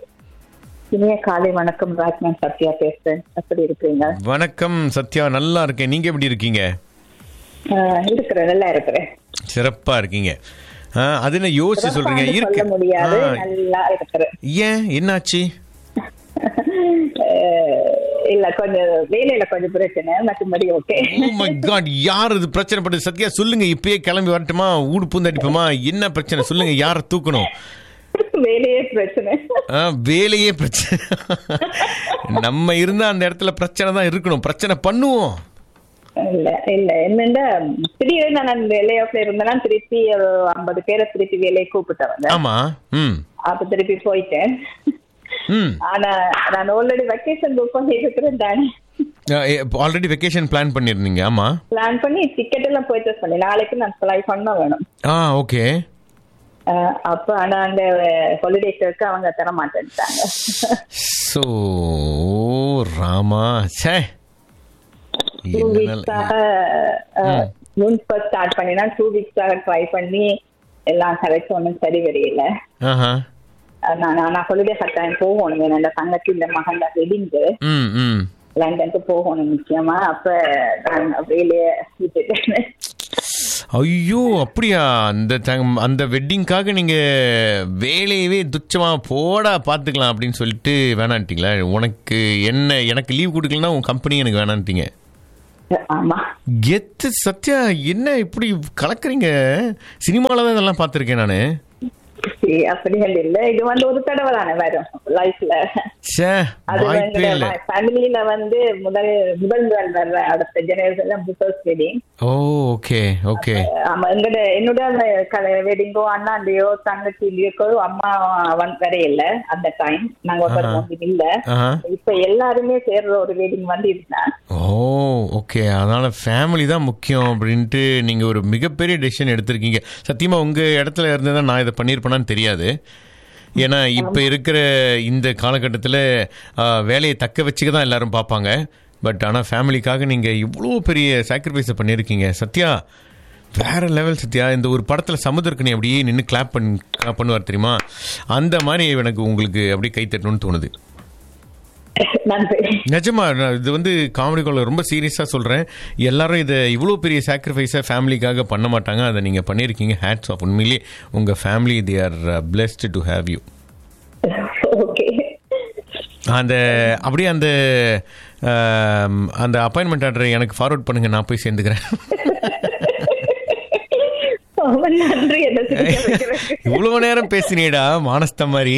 இனிய காலை வணக்கம் ராஜ்மான் சத்யா பேசுறேன் எப்படி இருக்கிறீங்க வணக்கம் சத்யா நல்லா இருக்கேன் நீங்கள் எப்படி இருக்கீங்க ஆஹ் இருக்கிறேன் நல்லா இருக்கிறேன் சிறப்பா இருக்கீங்க ஆ, அது என்ன யோசிச்சு சொல்றீங்க சிறப்பான்னு இருக்கு சொல்ல முடியாது ஆ, நல்லா இருக்கிறேன் ஏன் என்னாச்சு ஆஹ் இல்ல கொஞ்சம் வேலையில கொஞ்சம் பிரச்சனை மற்றபடி ஓகே ஓ மை காட் யார் இது பிரச்சனை படுது சத்யா சொல்லுங்க இப்பயே கிளம்பி வரட்டுமா ஊடு பூந்து அடிப்போமா என்ன பிரச்சனை சொல்லுங்க யாரை தூக்கணும் வேலையே பிரச்சனை ஆ, வேலையே பிரச்சனை நம்ம இருந்தா அந்த இடத்துல பிரச்சனை தான் இருக்கணும் பிரச்சனை பண்ணுவோம் இல்ல இல்ல என்னன்னா திடீர்னு நான் வேலை ஆஃப்ல இருந்தேன்னா திருப்பி ஒரு ஐம்பது பேரை திருப்பி வேலையை கூப்பிட்டு வந்தேன் ஆமா ம் அப்ப திருப்பி போயிட்டேன் ம் ஆனா நான் ஆல்ரெடி வெக்கேஷன் புக் பண்ணி இருக்கிறேன் தானே ஆல்ரெடி வெக்கேஷன் பிளான் பண்ணியிருந்தீங்க ஆமா பிளான் பண்ணி டிக்கெட் எல்லாம் பர்ச்சேஸ் பண்ணி நாளைக்கு நான் ஃப்ளை பண்ண வேணும் ஆ ஓகே அஹ் அப்ப ஆனா அந்த ஹாலிடேஸ்க்கு அவங்க தர மாட்டேன்ட்டாங்க ஸோ ராமா சே டூ வீக்ஸாக முன்ப ஸ்டார்ட் பண்ணினா டூ வீக்ஸாக ட்ரை பண்ணி எல்லாம் கரெக்ட் ஒன்றும் சரி வரையில ஆஹா நான் நான் நான் சொல்லிட்டே கட்டாயம் போகணும் ஏன்னா இந்த தங்கச்சி இந்த மகன் வெட்டிங்கு ம் ம் லண்டனுக்கு போகணும் நிச்சயமா அப்ப நான் வேலையை விட்டுட்டேன் ஐயோ அப்படியா அந்த தங்க- அந்த வெட்டிங்காக நீங்க வேலையவே துச்சமா போடா பாத்துக்கலாம் அப்படின்னு சொல்லிட்டு வேணான்ட்டீங்களா உனக்கு என்ன எனக்கு லீவ் கொடுக்கலன்னா உன் கம்பெனி எனக்கு வேணான்ட்டீங்க ஆமா கெத்து சத்யா என்ன இப்படி கலக்குறீங்க சினிமால தான் இதெல்லாம் பார்த்துருக்கேன் நான் சரி, அப்படி இல்ல இது வந்து ஒரு தடவை தானே வரும் லைஃப்ல ச்சே அது வாய்ப்பே இல்லை ஃபேமிலியில வந்து முதல் முதல் முதல் வர்ற அடுத்த ஜெனரேஷன் புத்தர்ஸ் வெட்டிங் ஓ ஓகே ஓகே ஆமா எங்கட என்னோட வெட்டிங்கோ அண்ணாண்டியோ தங்கச்சிலையோ அம்மா வந்து வரையில அந்த டைம் நாங்க ஒருத்தர் ஆஹா. வந்து இல்ல ஆஹா. இப்ப எல்லாருமே சேர்ற ஒரு வெட்டிங் வந்து இருந்தா ஓ ஓகே அதனால ஃபேமிலி தான் முக்கியம் அப்படின்ட்டு நீங்க ஒரு மிகப்பெரிய டெசிஷன் எடுத்திருக்கீங்க சத்தியமா உங்க இடத்துல இருந்ததா நான் இதை பண்ணியிருப்பேனான்னு தெரியாது ஏன்னா இப்போ இருக்கிற இந்த காலகட்டத்தில் வேலையை தக்க வச்சுக்க தான் எல்லாரும் பார்ப்பாங்க பட் ஆனால் ஃபேமிலிக்காக நீங்கள் இவ்வளோ பெரிய சாக்ரிஃபைஸை பண்ணியிருக்கீங்க சத்யா வேற லெவல் சத்யா இந்த ஒரு படத்தில் சமுத்திரக்கணி அப்படியே நின்று கிளாப் பண்ணி clap பண்ணுவார் தெரியுமா அந்த மாதிரி எனக்கு உங்களுக்கு அப்படியே கை தட்டணும்னு தோணுது நன்றி நிஜமா நான் இது வந்து காமெடி கால ரொம்ப சீரியஸாக சொல்கிறேன் எல்லாரும் இதை இவ்வளோ பெரிய சாக்ரிஃபைஸை ஃபேமிலிக்காக பண்ண மாட்டாங்க அதை நீங்கள் பண்ணியிருக்கீங்க ஹேட்ஸ் ஆஃப் உண்மையிலேயே உங்கள் family they are blessed to have you okay அந்த அப்படியே அந்த ஆம், அந்த அப்பாயின்மெண்ட் ஆர்டரை எனக்கு ஃபார்வர்ட் பண்ணுங்க நான் போய் சேர்ந்துக்கிறேன் ரொம்ப நன்றி என்ன சிரிக்க வைக்கிறதுக்கு. இவ்வளவு நேரம் பேசினேடா மானஸ்த மாதிரி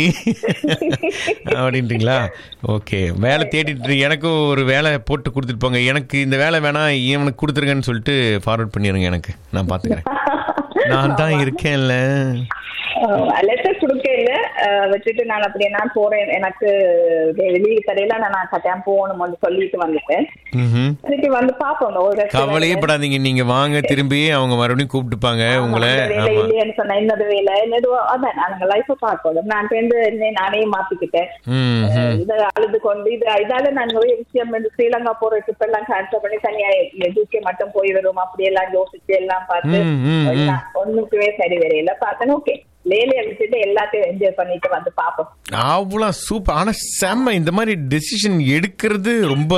அப்படின்றீங்களா ஓகே வேலை தேடிட்டு எனக்கும் ஒரு வேலை போட்டு கொடுத்துட்டு போங்க எனக்கு இந்த வேலை வேணாம் இவனுக்கு கொடுத்துருங்கன்னு சொல்லிட்டு ஃபார்வர்ட் பண்ணிடுங்க எனக்கு நான் பார்த்துக்கிறேன் நான் தான் இருக்கேன்ல லெட்டர் கொடுக்க இல்ல அஹ், வச்சுட்டு நான் அப்படியே நான் போறேன் எனக்கு வெளியே கடையில நான் கட்டாயம் போகணும்னு சொல்லிட்டு வந்துட்டேன் ம்ஹும். திருப்பி வந்து பாப்போம் ஒரு restaurant ல. கவலையே படாதீங்க நீங்க வாங்க திரும்பி அவங்க மறுபடியும் கூப்பிட்டுப்பாங்க உங்களை அந்த வேலை ஆமா இல்லையேன்னு சொன்னா இன்னொரு வேலை என்னது அதான் நாங்க லைஃப் பார்க்கணும் நான் வந்து என்னை நானே மாத்திக்கிட்டேன் ம் ம். இதை அழுது கொண்டு இது இதால நான் நிறைய விஷயம் இந்த ஸ்ரீலங்கா போற ட்ரிப் எல்லாம் கேன்சல் பண்ணி தனியா யூகே மட்டும் போய் வரும் அப்படி எல்லாம் யோசிச்சு எல்லாம் பார்த்து ம், ம், ம். எல்லாம் ஒண்ணுக்குமே சரி வரையில பார்த்தேன் ஓகே வேலையை விட்டுட்டு எல்லாத்தையும் என்ஜாய் பண்ணிட்டு வந்து பார்ப்போம் அவ்வளோ சூப்பர் ஆனால் செம்ம இந்த மாதிரி டெசிஷன் எடுக்கிறது ரொம்ப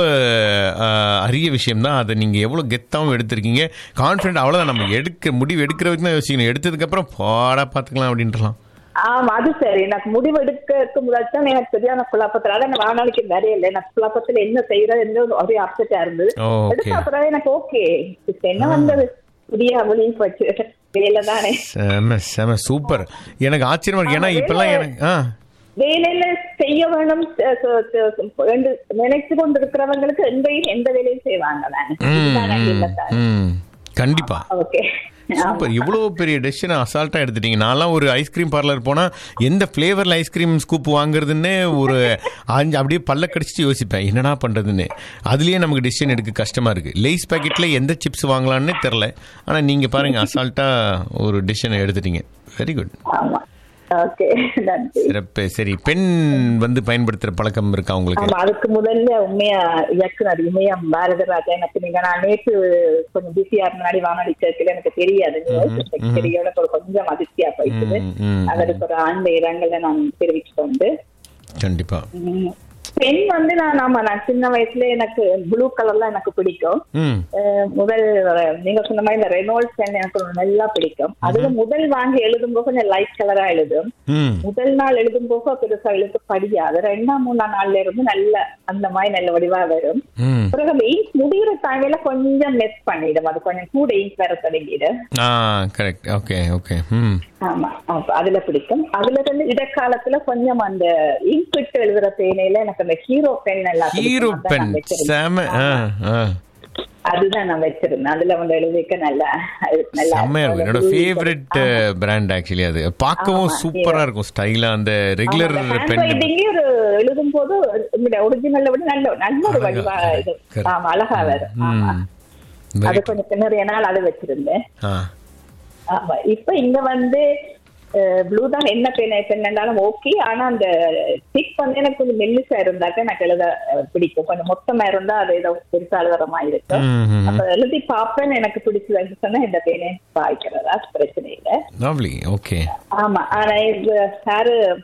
ஆஹ், அரிய விஷயம் தான் அதை நீங்கள் எவ்வளோ கெத்தாகவும் எடுத்திருக்கீங்க கான்ஃபிடென்ட் அவ்வளோதான் நம்ம எடுக்க முடிவு எடுக்கிற வரைக்கும் தான் யோசிக்கணும் எடுத்ததுக்கப்புறம் பாடா பார்த்துக்கலாம் அப்படின்றலாம் ஆமா அது சரி எனக்கு முடிவு எடுக்கிறதுக்கு முதல் தான் எனக்கு சரியான குழப்பத்துல அதான் நான் வாழ்நாளைக்கு நிறைய இல்லை எனக்கு குழப்பத்துல என்ன செய்யறது ஒரே அப்செட்டா இருந்தது ஓ, okay. எடுத்த அப்புறம் எனக்கு ஓகே இப்ப என்ன வந்தது புதிய மொழி போச்சு வேலை தானே செம செம சூப்பர் எனக்கு ஆச்சரியமா இருக்கு ஏன்னா இப்பெல்லாம் எனக்கு ஆ வேலையில செய்ய வேணும் அஹ் சொ- சொ- சொ- என்று நினைச்சு கொண்டு இருக்கிறவங்களுக்கு எந்தையும் எந்த வேலையும் செய்வாங்க ம், தானே ம், ம். கண்டிப்பா ஓகே சூப்பர் இவ்வளோ பெரிய டெசிஷனை அசால்ட்டாக எடுத்துட்டீங்க நான்லாம் ஒரு ஐஸ்கிரீம் பார்லர் போனால் எந்த ஃப்ளேவரில் ஐஸ்கிரீம் ஸ்கூப் வாங்குறதுன்னு ஒரு அஞ்சு அப்படியே பல்ல கடிச்சிட்டு யோசிப்பேன் என்னடா பண்ணுறதுன்னு அதுலேயே நமக்கு டெசிஷன் எடுக்க கஷ்டமாக இருக்குது லேஸ் பாக்கெட்டில் எந்த சிப்ஸ் வாங்கலான்னு தெரில ஆனால் நீங்கள் பாருங்கள் அசால்ட்டாக ஒரு டெசிஷனை எடுத்துட்டீங்க வெரி குட் ஆமா ஓகே நன்றி சிறப்பு சரி பெண் வந்து பயன்படுத்துகிற பழக்கம் இருக்கா உங்களுக்கு ஆமா அதுக்கு முதல்ல உண்மையா இயக்குனர் உண்மையா பாரதராஜா எனக்கு நீங்க நான் நேற்று கொஞ்சம் பிஸியா முன்னாடி வானொலி சேர்க்கல எனக்கு தெரியாது ம்ஹும். தெரியல ஒரு கொஞ்சம் அதிர்ச்சியா போயிட்டுது ம், ம், அதற்கு ஒரு ஆழ்ந்த இரங்கலை நான் தெரிவிச்சு கொண்டு கண்டிப்பாக உம், பெண் வந்து நான் ஆமா நான் சின்ன வயசுல எனக்கு ப்ளூ கலர்லாம் எனக்கு பிடிக்கும் ம் அஹ் முதல் அஹ், நீங்க சொன்ன மாதிரி இந்த ரெனால்ட் பென் எனக்கு ரொம்ப நல்லா பிடிக்கும் அதுல முதல் வாங்கி எழுதும்போது கொஞ்சம் லைட் கலரா எழுதும் ம் முதல் நாள் எழுதும் போக பெருசா எழுத்து படியாது ரெண்டாம் மூணாம் நாள்ல இருந்து நல்ல அந்த மாதிரி நல்ல வடிவா வரும் ம் பிறகு அந்த இங்க் முடிகிற டைம்ல கொஞ்சம் மிஸ் பண்ணிடும் அது கொஞ்சம் கூட இங்க் வர தொடங்கிடும் ஆ கரெக்ட் ஓகே ஓகே ம் ஆமா அப்ப அதுல பிடிக்கும் அதுல இருந்து இடைக்காலத்துல கொஞ்சம் அந்த இங்க் விட்டு எழுதுற பேனையில எனக்கு அந்த ஹீரோ பென் எல்லாம் பிடிக்கும். ஹீரோ அதான் பென் நான் வச்சிருந்தேன். செம ஆ ஆ அதுதான் நான் வச்சிருந்தேன் அதுல வந்து எழுதிக்க நல்லா நல்லா செம்மையா இருக்கும் என்னோட ஃபேவரட் பிராண்ட் ஆக்சுவலி அது பார்க்கவும் ஆமா, சூப்பரா இருக்கும் ஸ்டைலா அந்த ரெகுலர் பென் ஹேண்ட்ரைட்டிங்கே ஒரு எழுதும் போது ஒரிஜினல் விட நல்ல நல்ல ஒரு வடிவா இது correct. ஆமா அழகா வரும் ஆமா. ம் அது கொஞ்சம் நிறைய நாள் அது வச்சிருந்தேன் ஆ ஆமா இப்ப இங்க வந்து ப்ளூ தான் என்ன பெண் பெண்ணாலும் ஓகே ஆனா அந்த டிக் வந்து எனக்கு கொஞ்சம் மெல்லிசா இருந்தாக்க எனக்கு எழுத அஹ், பிடிக்கும் கொஞ்சம் மொத்தமா இருந்தா அது ஏதோ பெருசா எழுதுற மாதிரி இருக்கும் ம், ம், ம். அப்ப எழுதி பார்ப்பேன் எனக்கு பிடிச்சதுன்னு சொன்னா இந்த பெண்ணை பாய்க்கிறதா பிரச்சனை இல்லை லவ்லி ஓகே ஆமா ஆனா இது சாரு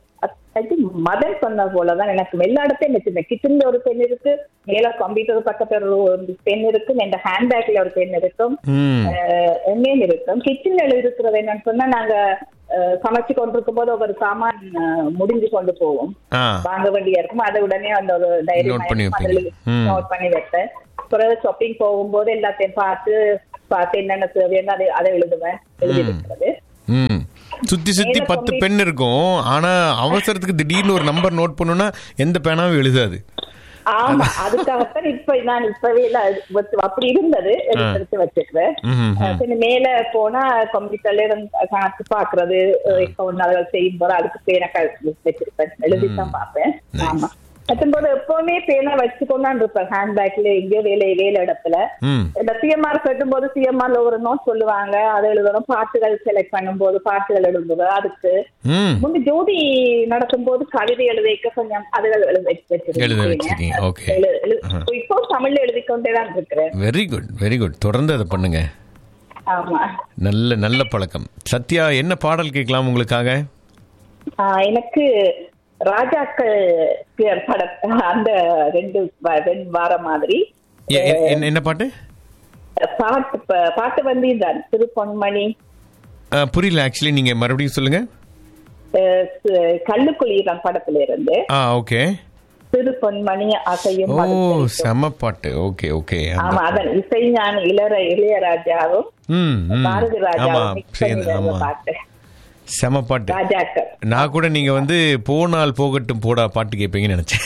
ஐ திங்க் மதன் சொன்ன போலதான் எனக்கு எல்லா இடத்தையும் வச்சிருந்தேன் கிச்சன்ல ஒரு பெண் இருக்கு மேல கம்ப்யூட்டர் பக்கத்துல ஒரு பெண் இருக்கு என் ஹேண்ட்பேக்ல ஒரு பெண் இருக்கும் ம் எங்கேயும் இருக்கும் கிச்சன்ல இருக்கிறது என்னன்னு சொன்னா நாங்க அஹ், சமைச்சு கொண்டிருக்கும் போது ஒவ்வொரு சாமான் அஹ், முடிஞ்சு கொண்டு போவோம் ஆ வாங்க வேண்டியா இருக்கும் அதை உடனே அந்த ஒரு டைரி Note பண்ணி வைப்பீங்க. ம். நோட் பண்ணி வைப்பேன் அப்புறம் ஷாப்பிங் போகும்போது எல்லாத்தையும் பார்த்து பார்த்து என்னென்ன தேவையான அதை அதை எழுதுவேன் எழுதி இருக்கிறது ம் சுத்தி சுத்தி மேல பத்து கொண்டு- பென் இருக்கும் ஆனா அவசரத்துக்கு திடீர்னு ஒரு நம்பர் நோட் பண்ணுனா எந்த பேனாவும் எழுதாது ஆமா அதுக்காகத்தான் இப்ப நான் இப்பவே இல்ல, அது வச்சு- அப்படி இருந்தது எடுத்து எடுத்து வச்சிருக்கிறேன் ம்ஹும். அஹ் பின்ன மேல போனா கம்ப்யூட்டர்ல இருந்து கணக்கு பாக்குறது அக்கௌண்ட் அதெல்லாம் செய்யும் போது அதுக்கு பேனை க- வச்சிருப்பேன் எழுதித்தான் பார்ப்பேன் ஆமா மற்றும்போது எப்பவுமே பேனா வச்சு கொண்டாந்து இருப்பேன் ஹேண்ட்பேக்ல எங்கேயோ வேலை வேலை இடத்துல ம் இந்த சிஎம்ஆர் கட்டும் போது சிஎம்ஆர்ல ஒரு நோட் சொல்லுவாங்க அதை எழுதணும் பாட்டுகள் செலக்ட் பண்ணும்போது பாட்டுகள் எழுதும்போது அதுக்கு ம் முந்தி ஜோதி நடக்கும் போது கவிதை எழுதிக்க கொஞ்சம் அதுகள் எழுத வச்சு எழுத வச்சிருக்கேன். வச்சிருக்கீங்க, okay. எழு- எழு- இப்போ தமிழ்ல எழுதி கொண்டே தான் இருக்கிறேன் வெரி குட் வெரி குட் தொடர்ந்து அதை பண்ணுங்க ஆமா நல்ல நல்ல பழக்கம் சத்யா என்ன பாடல் கேட்கலாம் உங்களுக்காக ஆஹ் எனக்கு ராஜாக்கள் பேர் படம் அந்த ரெண்டு வ- ரெண்டு வாரம் மாதிரி எ- எ- என்ன- என்ன பாட்டு பாட்டு ப- பாட்டு வந்து இந்த திரு பொன்மணி அஹ், புரியல ஆக்சுவலி நீங்க மறுபடியும் சொல்லுங்க அஹ், சு- கள்ளுக்குளிரம் படத்துல இருந்து ஆ ஓகே திரு பொன்மணி அசையும் ஓ மதுக்கரிக்கும். செம பாட்டு ஓகே ஓகே ஆமா அதன் இசைஞான இளர இளையராஜாவும் ம் ம். பாரதி ஆமா ராஜாவும் mix சேர்ந்து பண்ணி ஆமா வந்த பாட்டு செம பாட்டு ராஜாக்கள் நான் கூட நீங்க வந்து போனால் போகட்டும் போடா பாட்டு கேட்பீங்கன்னு நினைச்சேன்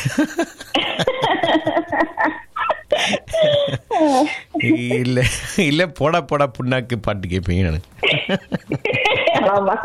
இல்ல இல்ல போடா போடா புண்ணாக்கு பாட்டு கேட்பீங்கன்னு நினைச்சேன் ஆமா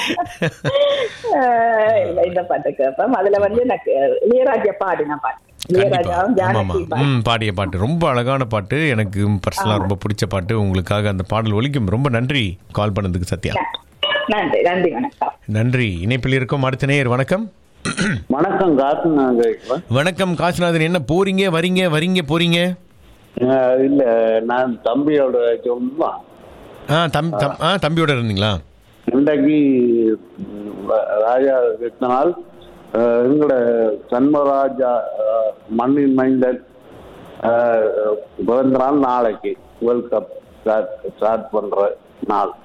அஹ் இல்ல, இந்த பாட்டு கேட்பேன் அதுல வந்து எனக்கு இளையராஜா பாடின பாட்டு இளையராஜாவும் ஆமா ஆமா ஜானகி பாட்டு ம் பாடிய பாட்டு ரொம்ப அழகான பாட்டு எனக்கு பர்சனலா ரொம்ப பிடிச்ச பாட்டு உங்களுக்காக அந்த பாடல் ஒலிக்கும் ரொம்ப நன்றி கால் பண்ணதுக்கு சத்யா நன்றி நன்றி வணக்கம் நன்றி இணைப்பில் இருக்கும் அடுத்த நேயர் வணக்கம் வணக்கம் காசு நாங்க வணக்கம் காசிநாதன் என்ன போறீங்க வரீங்க வரீங்க போறீங்க அஹ் இல்ல நான் தம்பியோட சும்மா ஆ தம் தம் ஆ தம்பியோட இருந்தீங்களா இன்றைக்கு ம், ராஜா நாள் எங்களோட சண்மராஜா அஹ், மண்ணின் மைந்தன் அஹ், பிறந்த நாள் நாளைக்கு வேர்ல்ட் கப் ஸ்டார்ட் பண்ற நாள்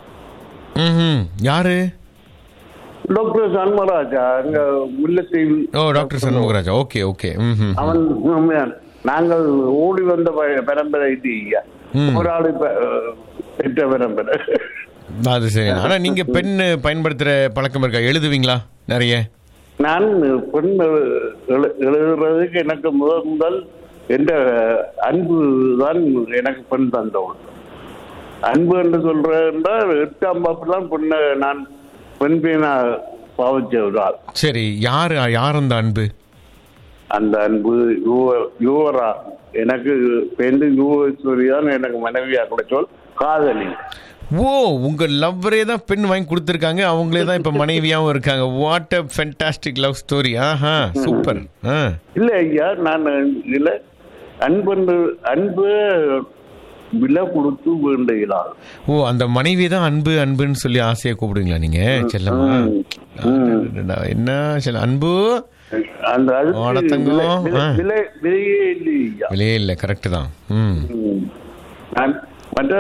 ம் யாரு டாக்டர் சண்மராஜா அங்க Mullaitivu oh doctor Shanmugaraja okay okay ம் ம் அவன் உண்மையான். நாங்கள் ஓடி வந்த ப- பரம்பரை இது ஐயா. ம். ஒரு ஆளு பெ- பெற்ற பரம்பரை அது சரி ஆனா நீங்க பெண் பயன்படுத்துற பழக்கம் இருக்கா எழுதுவீங்களா நிறைய நான் பெண் எழு- எழுதுறதுக்கு எனக்கு முதல் முதல் என்ற அன்பு தான் எனக்கு பெண் தந்தவன் அன்பு என்று சொல்றேன்டா எட்டாம் வகுப்புலாம் பெண்ணை நான் பெண் பையனா பாவிச்ச ஒரு ஆள் சரி யாரு யார் அந்த அன்பு அந்த அன்பு யுவ- யுவரா எனக்கு பெண் யுவஸ்வரி தான் எனக்கு மனைவியா கிடைச்சோல் காதலி ஓ உங்க லவ்வரே தான் பெண் வாங்கி கொடுத்துருக்காங்க அவங்களே தான் இப்ப மனைவியாவும் இருக்காங்க what a fantastic love story ஆஹா சூப்பர் ஆ இல்ல ஐயா நான் இல்ல அன்பு அன்பு விலை கொடுத்து வேண்டுகிறாள் ஓ அந்த மனைவி தான் அன்பு அன்புன்னு சொல்லி ஆசையை கூப்பிடுவீங்களா நீங்க செல்லம்மா அடடடடா, என்ன செல்ல அன்பு அந்த அதுக்கு ஆட தங்கம். விலை- விலை- ஆ. விலை விலையே இல்லையா விலையே இல்லை கரெக்ட் தான் ம் நான் மற்ற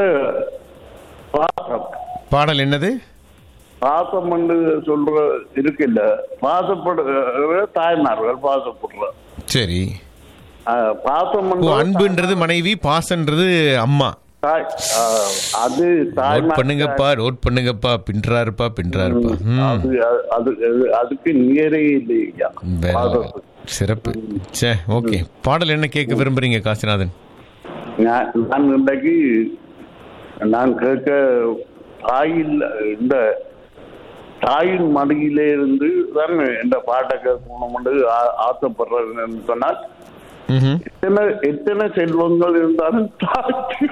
பாசம் பாடல் என்னது பாசம் என்று சொல்ற இருக்குல்ல பாசப்படுற தாய்மார்கள் பாசப்படுற சரி ஆஹ், பாசம் ஓ என்று அன்புன்றது மனைவி பாசன்றது அம்மா தாய் ஆஹ், அது நோட் தாய்மார் பண்ணுங்கப்பா நோட் பண்ணுங்கப்பா பின்றாருப்பா பின்றாருப்பா ம் அது அது அது- அதுக்கு நியரே இல்லையா வேற பாசம் சிறப்பு சே ஓகே பாடல் என்ன கேட்க விரும்புறீங்க காசிநாதன் நான் நான் இன்றைக்கு நான் கேட்க தாயில் இந்த தாயின் மடியிலே இருந்து தான் இந்த பாட்டை கேட்கணும் ஆசைப்படுறேன்னு சொன்னால் ம்ஹும். எத்தனை எத்தனை செல்வங்கள் இருந்தாலும் தாய்க்கு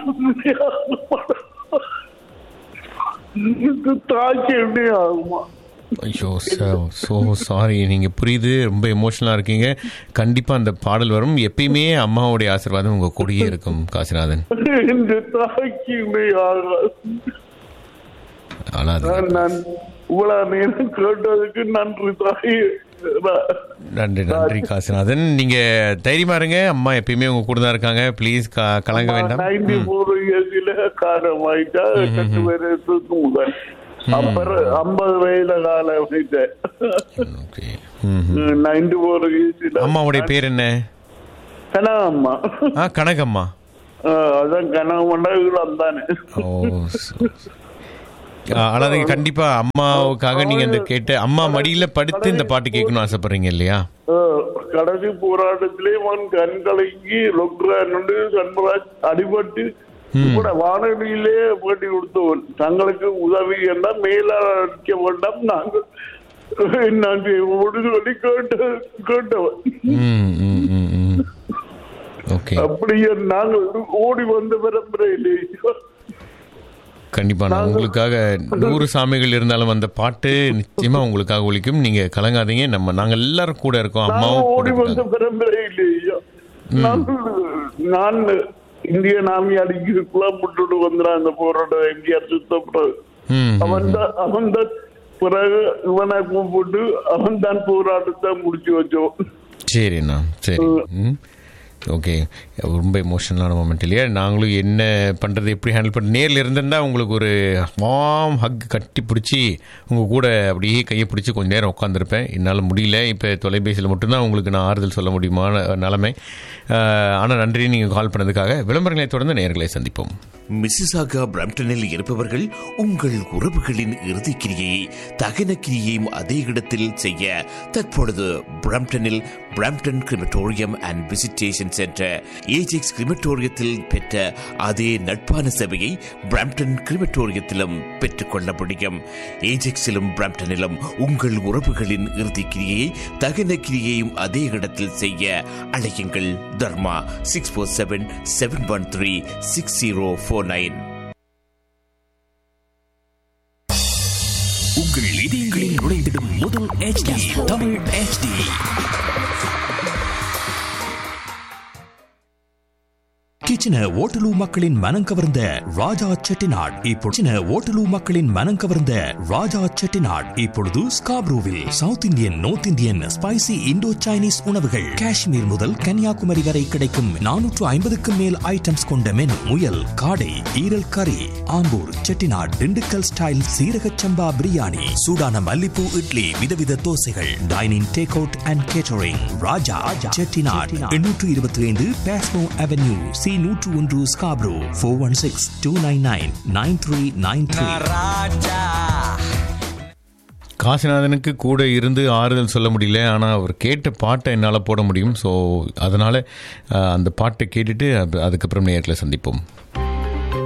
தாய்க்கு எப்படி ஆகுமா ஐயோ ஸோ சாரி நீங்க புரியுது ரொம்ப எமோஷனலா இருக்கீங்க கண்டிப்பா அந்த பாடல் வரும் எப்பயுமே அம்மாவுடைய ஆசீர்வாதம் உங்க கூடயே இருக்கும் காசிநாதன் இந்த தாய்க்கு எப்படி ஆகாது அழாதீங்க நான் நான் இவ்வளவு நேரம் கேட்டதுக்கு நன்றி தாயே நன்றி நன்றி காசிநாதன் நீங்க தைரியமா இருங்க அம்மா எப்பயுமே உங்க கூட தான் இருக்காங்க ப்ளீஸ் கலங்க வேண்டாம் நைன்டி ஃபோர் இயர்ஸ்ல காலம் ஆயிட்டா கட்டு பேரு தூக்கு முதல் அப்புறம் ஐம்பது வயதுல காலம் ஆயிட்டேன் நைன்டி ஃபோர் இயர்ஸ்ல அம்மாவுடைய பேர் என்ன கனகம்மா ஆ கனகம்மா அதான் கனகம்மா இவ்வளவு தானே ஓ ஆனா நீங்க கண்டிப்பா அம்மாவுக்காக நீங்க இந்த கேட்ட அம்மா மடியில படுத்து இந்த பாட்டு கேட்கணும் ஆசைப்படுறீங்க இல்லையா கடைசி போராட்டத்திலே அவன் கண் கலங்கி லொக்ரான் சண்முராஜ் அடிபட்டு கூட வானொலியிலே பேட்டி கொடுத்தவன் தங்களுக்கு உதவி என்றால் மேலாக்க வேண்டாம் நாங்கள் நான் சொல்லி கேட்ட கேட்டவன் ஓகே அப்படியே நாங்கள் ஓடி வந்த பரம்பரை இல்லையா கண்டிப்பா நான் உங்களுக்காக நூறு சாமிகள் இருந்தாலும் அந்த பாட்டு நிச்சயமா உங்களுக்காக ஒழிக்கும் நீங்க கலங்காதீங்க நம்ம நாங்க எல்லாரும் கூட இருக்கோம் அம்மாவும் ஓடி வந்த பரம்பரை இல்லையா நான் இந்திய நாமி அடிக்கிறதுக்குள்ள முட்டு வந்துறான் அந்த போராட்டம் எம்ஜிஆர் சுத்தப்படுறது அவன் தான் அவன் தான் பிறகு இவனை கூப்பிட்டு அவன் தான் போராட்டத்தை முடிச்சு வச்சோம் சரிண்ணா சரி ம் ஓகே ரொம்ப எமோஷனலான மூமெண்ட் இல்லையா நாங்களும் என்ன பண்ணுறது எப்படி ஹேண்டில் பண்ண நேரில் இருந்திருந்தா உங்களுக்கு ஒரு வாம் ஹக் கட்டி பிடிச்சி உங்கள் கூட அப்படியே கையை பிடிச்சி கொஞ்ச நேரம் உட்காந்துருப்பேன் என்னால் முடியல இப்போ தொலைபேசியில் மட்டும்தான் உங்களுக்கு நான் ஆறுதல் சொல்ல முடியுமான நிலைமை ஆனால் நன்றி நீங்கள் கால் பண்ணதுக்காக விளம்பரங்களை தொடர்ந்து நேர்களை சந்திப்போம் மிசிசாகா பிரம்டனில் இருப்பவர்கள் உங்கள் உறவுகளின் இறுதிக்கிரியை தகன கிரியையும் அதே இடத்தில் செய்ய தற்பொழுது பிரம்டனில் Brampton crematorium and visitation centre Ajax கிரிமட்டோரியத்தில் பெற்ற அதே நட்பான சேவையை பிரம்டன் கிரிமட்டோரியத்திலும் பெற்றுக்கொள்ள முடியும் ஏஜெக்ஸிலும் பிரம்டனிலும் உங்கள் உறவுகளின் இறுதிக்கிரியை தகன கிரியையும் அதே இடத்தில் செய்ய அழையுங்கள் Dharma six four seven seven one three six zero four nine உங்கள் இதயங்களில் நுழைந்திடும் முதல் HD தமிழ் HD கிச்சன ஓட்டலு மக்களின் மனம் கவர்ந்த ராஜா செட்டிநாட் இப்பொழுது ஓட்டலு மக்களின் மனம் கவர்ந்த ராஜா செட்டிநாட் இப்பொழுது ஸ்காப்ரூவில் South Indian North Indian spicy Indo Chinese உணவுகள் காஷ்மீர் முதல் கன்னியாகுமரி வரை கிடைக்கும் நானூற்று ஐம்பதுக்கும் மேல் ஐட்டம்ஸ் கொண்ட மெனு முயல் காடை ஈரல் கறி ஆம்பூர் செட்டிநாட் திண்டுக்கல் ஸ்டைல் சீரக சம்பா பிரியாணி சூடான மல்லிப்பூ இட்லி விதவித தோசைகள் dining take out and catering Raja Chettinad எண்ணூற்று இருபத்தி ஐந்து பேஸ்மோ அவென்யூ சி நூற்று ஒன்று Scarborough four one six two nine nine nine three nine three காசிநாதனுக்கு கூட இருந்து ஆறுதல் சொல்ல முடியல ஆனால் அவர் கேட்ட பாட்டை என்னால் போட முடியும் ஸோ அதனால் அந்த பாட்டை கேட்டுட்டு அதுக்கப்புறம் நேரில் சந்திப்போம்